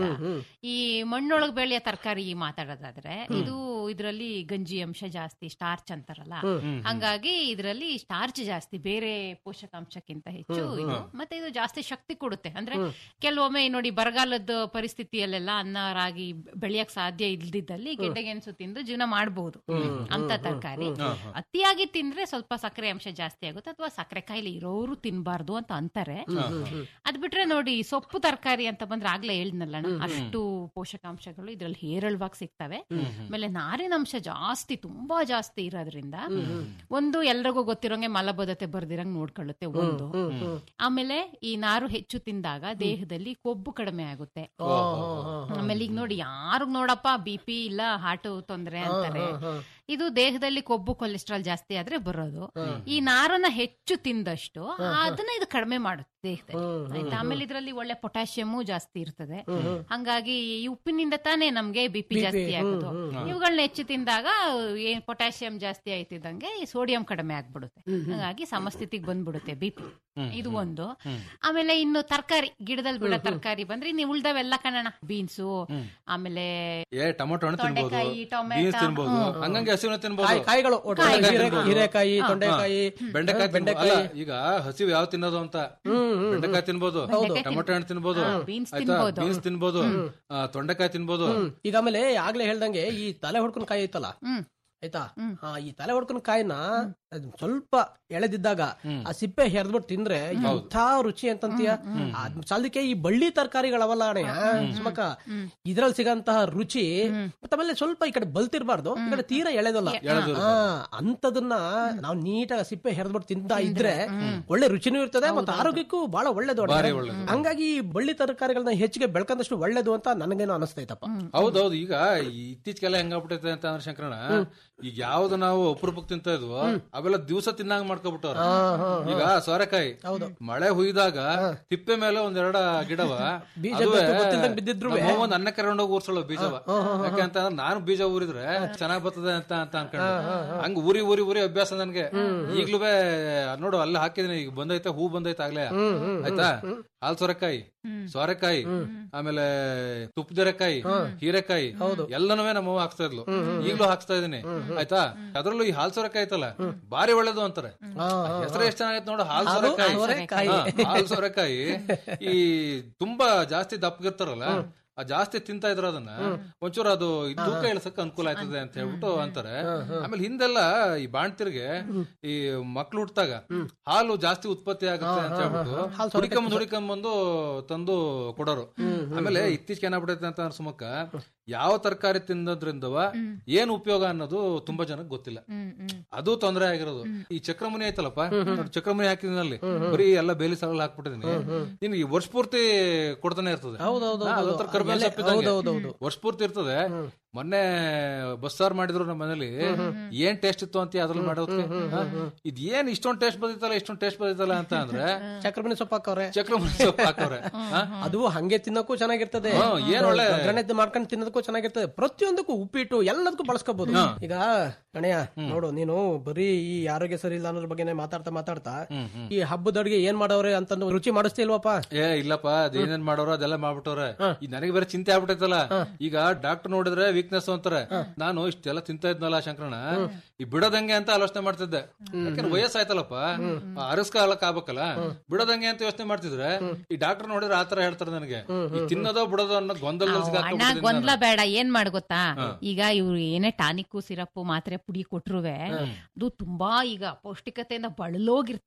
ಈ ಮಣ್ಣೊಳಗ್ ಬೆಳೆಯೋ ತರಕಾರಿ ಮಾತಾಡೋದಾದ್ರೆ ಇದು ಇದರಲ್ಲಿ ಗಂಜಿ ಅಂಶ ಜಾಸ್ತಿ ಸ್ಟಾರ್ಚ್ ಅಂತಾರಲ್ಲ ಹಂಗಾಗಿ ಇದರಲ್ಲಿ ಸ್ಟಾರ್ಚ್ ಜಾಸ್ತಿ ಬೇರೆ ಪೋಷಕಾಂಶಕ್ಕಿಂತ ಹೆಚ್ಚು ಇದು ಮತ್ತೆ ಇದು ಜಾಸ್ತಿ ಶಕ್ತಿ ಕೊಡುತ್ತೆ ಅಂದ್ರೆ ಕೆಲವೊಮ್ಮೆ ನೋಡಿ ಬರಗಾಲದ ಪರಿಸ್ಥಿತಿಯಲ್ಲೆಲ್ಲ ಅನ್ನ ರಾಗಿ ಬೆಳೆಯಕ್ ಸಾಧ್ಯ ಇಲ್ದಿದ್ದಲ್ಲಿ ಗೆಡ್ಡೆ ಗೆಣಸು ತಿಂದು ಜೀವನ ಮಾಡಬಹುದು ಅಂತ ತರಕಾರಿ ಅತಿಯಾಗಿ ತಿಂದ್ರೆ ಸ್ವಲ್ಪ ಸಕ್ಕರೆ ಅಂಶ ಜಾಸ್ತಿ ಆಗುತ್ತೆ ಅಥವಾ ಸಕ್ಕರೆ ಕಾಯಿಲೆ ಇರೋರು ತಿನ್ಬಾರ್ದು ಅಂತ ಅಂತಾರೆ ಅದ್ ಬಿಟ್ರೆ ನೋಡಿ ಸೊಪ್ಪು ತರಕಾರಿ ಅಂತ ಬಂದ್ರೆ ಆಗ್ಲೇ ಹೇಳ್ನಲ್ಲ ಅಣ್ಣ, ಅಷ್ಟು ಪೋಷಕಾಂಶಗಳು ಇದ್ರಲ್ಲಿ ಹೇರಳವಾಗಿ ಸಿಗ್ತವೆ ಆಮೇಲೆ ನಾರಿನಂಶ ಜಾಸ್ತಿ ತುಂಬಾ ಜಾಸ್ತಿ ಇರೋದ್ರಿಂದ ಒಂದು ಎಲ್ರಿಗೂ ಗೊತ್ತಿರೋಂಗೆ ಮಲಬದ್ಧತೆ ಬರ್ದಿರಂಗ್ ನೋಡ್ಕೊಳ್ಳುತ್ತೆ ಒಂದು ಆಮೇಲೆ ಈ ನಾರು ಹೆಚ್ಚು ತಿಂದಾಗ ದೇಹದಲ್ಲಿ ಕೊಬ್ಬು ಕಡಿಮೆ ಆಗುತ್ತೆ ಆಮೇಲೆ ಈಗ ನೋಡಿ ಯಾರಿಗ್ ನೋಡಪ್ಪ ಬಿ ಪಿ ಇಲ್ಲ ಹಾರ್ಟ್ ತೊಂದ್ರೆ ಅಂತಾರೆ ಇದು ದೇಹದಲ್ಲಿ ಕೊಬ್ಬು ಕೊಲೆಸ್ಟ್ರಾಲ್ ಜಾಸ್ತಿ ಆದ್ರೆ ಬರೋದು ಈ ನಾರನ್ನ ಹೆಚ್ಚು ತಿಂದಷ್ಟು ಅದನ್ನ ಇದು ಕಡಿಮೆ ಮಾಡುತ್ತೆ ದೇಹದಲ್ಲಿ ಆಯ್ತಾ ಆಮೇಲೆ ಇದರಲ್ಲಿ ಒಳ್ಳೆ ಪೊಟ್ಯಾಷಿಯಮು ಜಾಸ್ತಿ ಇರ್ತದೆ ಹಂಗಾಗಿ ಈ ಉಪ್ಪಿನಿಂದ ತಾನೇ ನಮ್ಗೆ ಬಿ ಪಿ ಜಾಸ್ತಿ ಆಗೋದು ಇವುಗಳನ್ನ ಹೆಚ್ಚು ತಿಂದಾಗ ಏನ್ ಪೊಟ್ಯಾಷಿಯಂ ಜಾಸ್ತಿ ಆಯ್ತಿದ್ದಂಗೆ ಈ ಸೋಡಿಯಂ ಕಡಿಮೆ ಆಗ್ಬಿಡುತ್ತೆ ಹಾಗಾಗಿ ಸಮಸ್ಥಿತಿಗೆ ಬಂದ್ಬಿಡುತ್ತೆ ಬಿ ಪಿ ಇದು ಒಂದು ಆಮೇಲೆ ಇನ್ನು ತರಕಾರಿ ಗಿಡದಲ್ಲಿ ಬಿಡೋ ತರಕಾರಿ ಬಂದ್ರೆ ನೀವು ಉಳ್ದವೆಲ್ಲ ಕಣಣ ಬೀನ್ಸು ಆಮೇಲೆ ಏ ಟೊಮೊಟೊ ಹಣ್ಣು ತಿನ್ಬೋದು ತೊಂಡೆಕಾಯಿ, ಟೊಮೆಟೊ, ಬೀನ್ಸ್ ತಿನ್ಬೋದು ಹ್ಮ್. ಹಂಗಂಗೆ ಹಸಿರು ತಿನ್ಬೋದು ಕಾಯಿ- ಕಾಯಿಗಳು, ಒಟ್ಟು ಬೆಂಡೆಕಾಯಿ ಹೀರೆ- ತಿನ್ಬೋದು. ಹೀರೆಕಾಯಿ, ಹಾ. ತೊಂಡೆಕಾಯಿ, ಬೆಂಡೆಕಾಯಿ ಹಾ, ತಿನ್ಬೋದು. ಬೆಂಡೆಕಾಯಿ. ಅಲ್ಲ, ಈಗ ಹಸಿವು ಯಾವ ತಿನ್ನೋದು ಅಂತ ಬೆಂಡೆಕಾಯಿ ತಿನ್ಬೋದು ಹೌದು. ಟೊಮೊಟೊ ಹಣ್ಣು ತಿನ್ಬೋದು ಹಾ, ಬೀನ್ಸ್ ಆಯ್ತಾ ತಿನ್ಬೋದು. ಬೀನ್ಸ್ ತಿನ್ಬೋದು ಆ, ತೊಂಡೆಕಾಯಿ ತಿನ್ಬೋದು ಈಗ ಆಮೇಲೆ ಆಗ್ಲೇ ಹೇಳ್ದಂಗೆ ಈ ತಲೆ ಹೊಡ್ಕೊಂಡ್ ಕಾಯಿ ಐತಲ್ಲ ಆಯ್ತಾ ಆ, ಈ ತಲೆ ಹೊಡ್ಕೊಂಡ್ ಕಾಯಿನ ಅದ್ ಸ್ವಲ್ಪ ಎಳೆದಿದ್ದಾಗ ಆ ಸಿಪ್ಪೆ ಹೆರ್ದ್ಬಿಟ್ಟು ತಿಂದ್ರೆ ಎಂಥ ರುಚಿ ಅಂತಂತೀಯ ಅದ್ ಸಾಲದಕ್ಕೆ ಈ ಬಳ್ಳಿ ತರಕಾರಿಗಳವಲ್ಲ ಅಣೆ ಸುಮಕ ಇದ್ರಲ್ಲಿ ಸಿಗಂತಹ ರುಚಿ ಮತ್ತೆ ಆಮೇಲೆ ಸ್ವಲ್ಪ ಈ ಕಡೆ ಬಲ್ತಿರ್ಬಾರ್ದು ಈ ಕಡೆ ತೀರಾ ಎಳೆದಲ್ಲ ಎಳೆದಿರ್ಬಾರ್ದು. ಆ, ಅಂತದನ್ನ ನಾವು ನೀಟಾಗಿ ಸಿಪ್ಪೆ ಹೆರ್ದ್ಬಿಟ್ಟು ತಿಂತಾ ಇದ್ರೆ ಒಳ್ಳೆ ರುಚಿನೂ ಇರ್ತದೆ ಮತ್ತೆ ಆರೋಗ್ಯಕ್ಕೂ ಬಹಳ ಒಳ್ಳೇದು ಅಣ್ಣ. ಭಾರಿ ಒಳ್ಳೇದು. ಹಂಗಾಗಿ ಈ ಬಳ್ಳಿ ತರಕಾರಿಗಳನ್ನ ಹೆಚ್ಚಿಗೆ ಬೆಳ್ಕೊಂಡಷ್ಟು ಒಳ್ಳೇದು ಅಂತ ನನಗೇನೋ ಅನಿಸ್ತೈತಪ್ಪ ಹೌದೌದು ಈಗ ಈ ಇತ್ತೀಚೆಗೆಲ್ಲ ಹೆಂಗಾಗ್ಬಿಟ್ಟೈತೆ ಅಂತ ಅಂದ್ರೆ ಶಂಕರಣ ಈಗ ಯಾವ್ದು ನಾವು ಅಪರೂಪಕ್ಕೆ ತಿಂತ ಇದ್ವೋ ಅವೆಲ್ಲ ದಿವಸ ತಿನ್ನಂಗ್ ಮಾಡ್ಕೊಬಿಟ್ಟವ್ರ ಈಗ ಸೋರೆಕಾಯಿ ಮಳೆ ಹುಯ್ದಾಗ ತಿಪ್ಪೆ ಮೇಲೆ ಒಂದೆರಡ ಗಿಡವ ಬೀಜ ಅದುವೇ ಬಿತ್ತು ಗೊತ್ತಿಲ್ದಂಗ್ ಬಿದ್ದಿದ್ರುವೆ. ನಮ್ಮ ಅವ್ವ ನನ್ನ ಕರ್ಕೊಂಡೋಗಿ ಊರ್ಸಳು ಬೀಜವ ಯಾಕಂತ ನಾನು ಬೀಜ ಊರಿದ್ರೆ ಚೆನ್ನಾಗ್ ಬರ್ತದೆ ಅಂತ ಅಂತ ಅನ್ಕೊಂಡು ಹಂಗ ಊರಿ ಊರಿ ಊರಿ ಅಭ್ಯಾಸ ನನ್ಗೆ ಈಗ್ಲೂ ನೋಡು ಅಲ್ಲಿ ಹಾಕಿದೀನಿ ಈಗ ಬಂದೈತೆ ಹೂ ಬಂದೈತೆ ಆಗ್ಲೇ ಆಯ್ತಾ ಹಾಲ್ ಸೋರೆಕಾಯಿ ಸೋರೆಕಾಯಿ ಆಮೇಲೆ ತುಪ್ಪದೆರೆಕಾಯಿ ಹೀರೆಕಾಯಿ ಎಲ್ಲನೂ ನಮ್ಮವ್ವ ಹಾಕ್ಸ್ತಾ ಇದ್ಲು ಈಗ್ಲೂ ಹಾಕ್ಸ್ತಾ ಇದೀನಿ ಆಯ್ತಾ ಅದ್ರಲ್ಲೂ ಈ ಹಾಲ್ ಸೋರೆಕಾಯಿ ಐತಲ್ಲ ಬಾರಿ ಒಳ್ಳೇದು ಅಂತಾರೆ ಹೆಸರು ಎಷ್ಟ್ ಚೆನ್ನಾಗೈತೆ ನೋಡು ಹಾಲ್ ಹಾಲು ಸೋರೆಕಾಯಿ ಸೋರೆಕಾಯಿ. ಹಾ, ಹಾಲ್ ಸೋರೆಕಾಯಿ ಈ ತುಂಬಾ ಜಾಸ್ತಿ ದಪ್ಪಗಿರ್ತಾರಲ್ಲ ಆ ಜಾಸ್ತಿ ತಿಂತಾ ಇದ್ರ ಅದನ್ನ ಒಂಚೂರು ಅದು ಈ ತೂಕ ಇಳಿಸಕ್ ಅನುಕೂಲ ಆಯ್ತದೆ ಅಂತ ಹೇಳ್ಬಿಟ್ಟು ಅಂತಾರೆ ಆಮೇಲೆ ಹಿಂದೆಲ್ಲ ಈ ಬಾಣ್ತಿರ್ಗೆ ಈ ಮಕ್ಳು ಹುಟ್ಟಾಗ ಹಾಲು ಜಾಸ್ತಿ ಉತ್ಪತ್ತಿ ಆಗುತ್ತೆ ಅಂತ ಹೇಳ್ಬಿಟ್ಟು ಹುಡಿಕೊಂಬಂದ್ ಹುಡಿಕೊಂಬಂದು ತಂದು ಕೊಡೋರು ಆಮೇಲೆ ಇತ್ತೀಚೆಗೆ ಏನಾಗ್ಬಿಟ್ಟೈತೆ ಅಂತ ಅಂದ್ರೆ ಸುಮಕ್ಕ ಯಾವ ತರಕಾರಿ ತಿನ್ನೋದ್ರಿಂದವ ಏನ್ ಉಪಯೋಗ ಅನ್ನೋದು ತುಂಬಾ ಜನಕ್ಕೆ ಗೊತ್ತಿಲ್ಲ ಅದು ತೊಂದರೆ ಆಗಿರೋದು ಈ ಚಕ್ರಮುನಿ ಐತಲ್ಲಪ್ಪ ನೋಡು, ಚಕ್ರಮುನಿ ಹಾಕಿದ್ನಲ್ಲಿ ಬರೀ ಎಲ್ಲ ಬೇಲಿ ಸಾಲ ಹಾಕ್ಬಿಟ್ಟಿದೀನಿ ನಿನ್ಗೆ ವರ್ಷ ಪೂರ್ತಿ ಕೊಡ್ತಾನೆ ಇರ್ತದೆ ಹೌದೌದು, ಹಾ, ಹೌದು. ಅದೊಂಥರ ಕರ್ಬೇವಿನ ಎಲೆ- ಸೊಪ್ಪು ಇದ್ದಂಗೆ. ಹೌದೌದೌದು. ವರ್ಷ ಪೂರ್ತಿ ಇರ್ತದೆ ಮೊನ್ನೆ ಬಸ್ಸಾರ್ ಮಾಡಿದ್ರು ನಮ್ಮ ಮನೇಲಿ ಏನ್ ಟೇಸ್ಟ್ ಇತ್ತು ಅಂತ ಅದ್ರಲ್ಲಿ ಮಾಡೋದಕ್ಕೆ ಇದ್ ಏನ್ ಇಷ್ಟೊಂದ್ ಟೇಸ್ಟ್ ಬಂದಿತ್ತಲ್ಲ ಇಷ್ಟೊಂದ್ ಟೇಸ್ಟ್ ಬಂದಿತ್ತಲ್ಲ ಅಂತ ಅಂದ್ರೆ ಚಕ್ರಮಣಿ ಸೊಪ್ಪು ಹಾಕವ್ರೆ ಚಕ್ರಮಣಿ ಸೊಪ್ಪು ಹಾಕವ್ರೆ ಅದು ಹಂಗೆ ತಿನ್ನಕ್ಕೂ ಚೆನ್ನಾಗಿರ್ತದೆ ಹ್ಮ್, ಏನ್ ಒಳ್ಳೆ- ಒಗ್ಗರಣೆ ಮಾಡ್ಕೊಂಡು ತಿನ್ನೋದಕ್ಕೂ ಚೆನ್ನಾಗಿರ್ತದೆ ಪ್ರತಿಯೊಂದಕ್ಕೂ ಉಪ್ಪಿಟ್ಟು ಎಲ್ಲದಕ್ಕೂ ಬಳಸ್ಕೋಬಹುದು ಈಗ ಗಣಯ್ಯ ನೋಡು ನೀನು ಬರೀ ಈ ಆರೋಗ್ಯ ಸರಿ ಇಲ್ಲ ಅನ್ನೋದ್ರ ಬಗ್ಗೆ ಮಾತಾಡ್ತಾ ಮಾತಾಡ್ತಾ ಈ ಹಬ್ಬದ ಅಡ್ಗೆ ಏನ್ ಮಾಡವ್ರೆ ಅಂತ ರುಚಿ ಮಾಡಿಸ್ತಿಲ್ವಪ್ಪ ಏ ಇಲ್ಲಪ್ಪ ಅದೇನೇನ್ ಮಾಡೋರು ಅದೆಲ್ಲ ಮಾಡ್ಬಿಟ್ಟವ್ರೆ ಈ ನನಗೆ ಬೇರೆ ಚಿಂತೆ ಆಗ್ಬಿಟ್ಟೈತಲ್ಲ ಈಗ ಡಾಕ್ಟರ್ ನೋಡಿದ್ರೆ ವೀಕ್ನೆಸ್ ಅಂತಾರೆ ನಾನು ಇಷ್ಟೆಲ್ಲ ತಿಂತಾ ಇದ್ನಲ್ಲ ಶಂಕರಣ ಈ ಬಿಡೋದಂಗೆ ಅಂತ ಆಲೋಚನೆ ಮಾಡ್ತಿದ್ದೆ ಯಾಕಂದ್ರೆ ವಯಸ್ಸಾಯ್ತಲ್ಲಪ್ಪ ಅರಸ್ಕ ಅಲಕ್ ಆಗ್ಬೇಕಲ್ಲ ಬಿಡೋದಂಗೆ ಅಂತ ಯೋಚನೆ ಮಾಡ್ತಿದ್ರೆ ಈ ಡಾಕ್ಟರ್ ನೋಡಿದ್ರೆ ಆತರ ಹೇಳ್ತಾರೆ ನನಗೆ ಈ ತಿನ್ನೋದೋ ಬಿಡೋದೋ ಅನ್ನೋ ಗೊಂದಲದಲ್ಲಿ ಅಣ್ಣ ಗೊಂದಲ ಬೇಡ ಏನ್ ಮಾಡ್ ಗೊತ್ತಾ ಈಗ ಇವ್ರು ಏನೇ ಟಾನಿಕ್ಕು ಸಿರಪ್ ಮಾತ್ರೆ ಪುಡಿ ಕೊಟ್ರುವೆ ಅದು ತುಂಬಾ ಈಗ ಪೌಷ್ಟಿಕತೆಯಿಂದ ಬಳಲೋಗಿರ್ತಾರೆ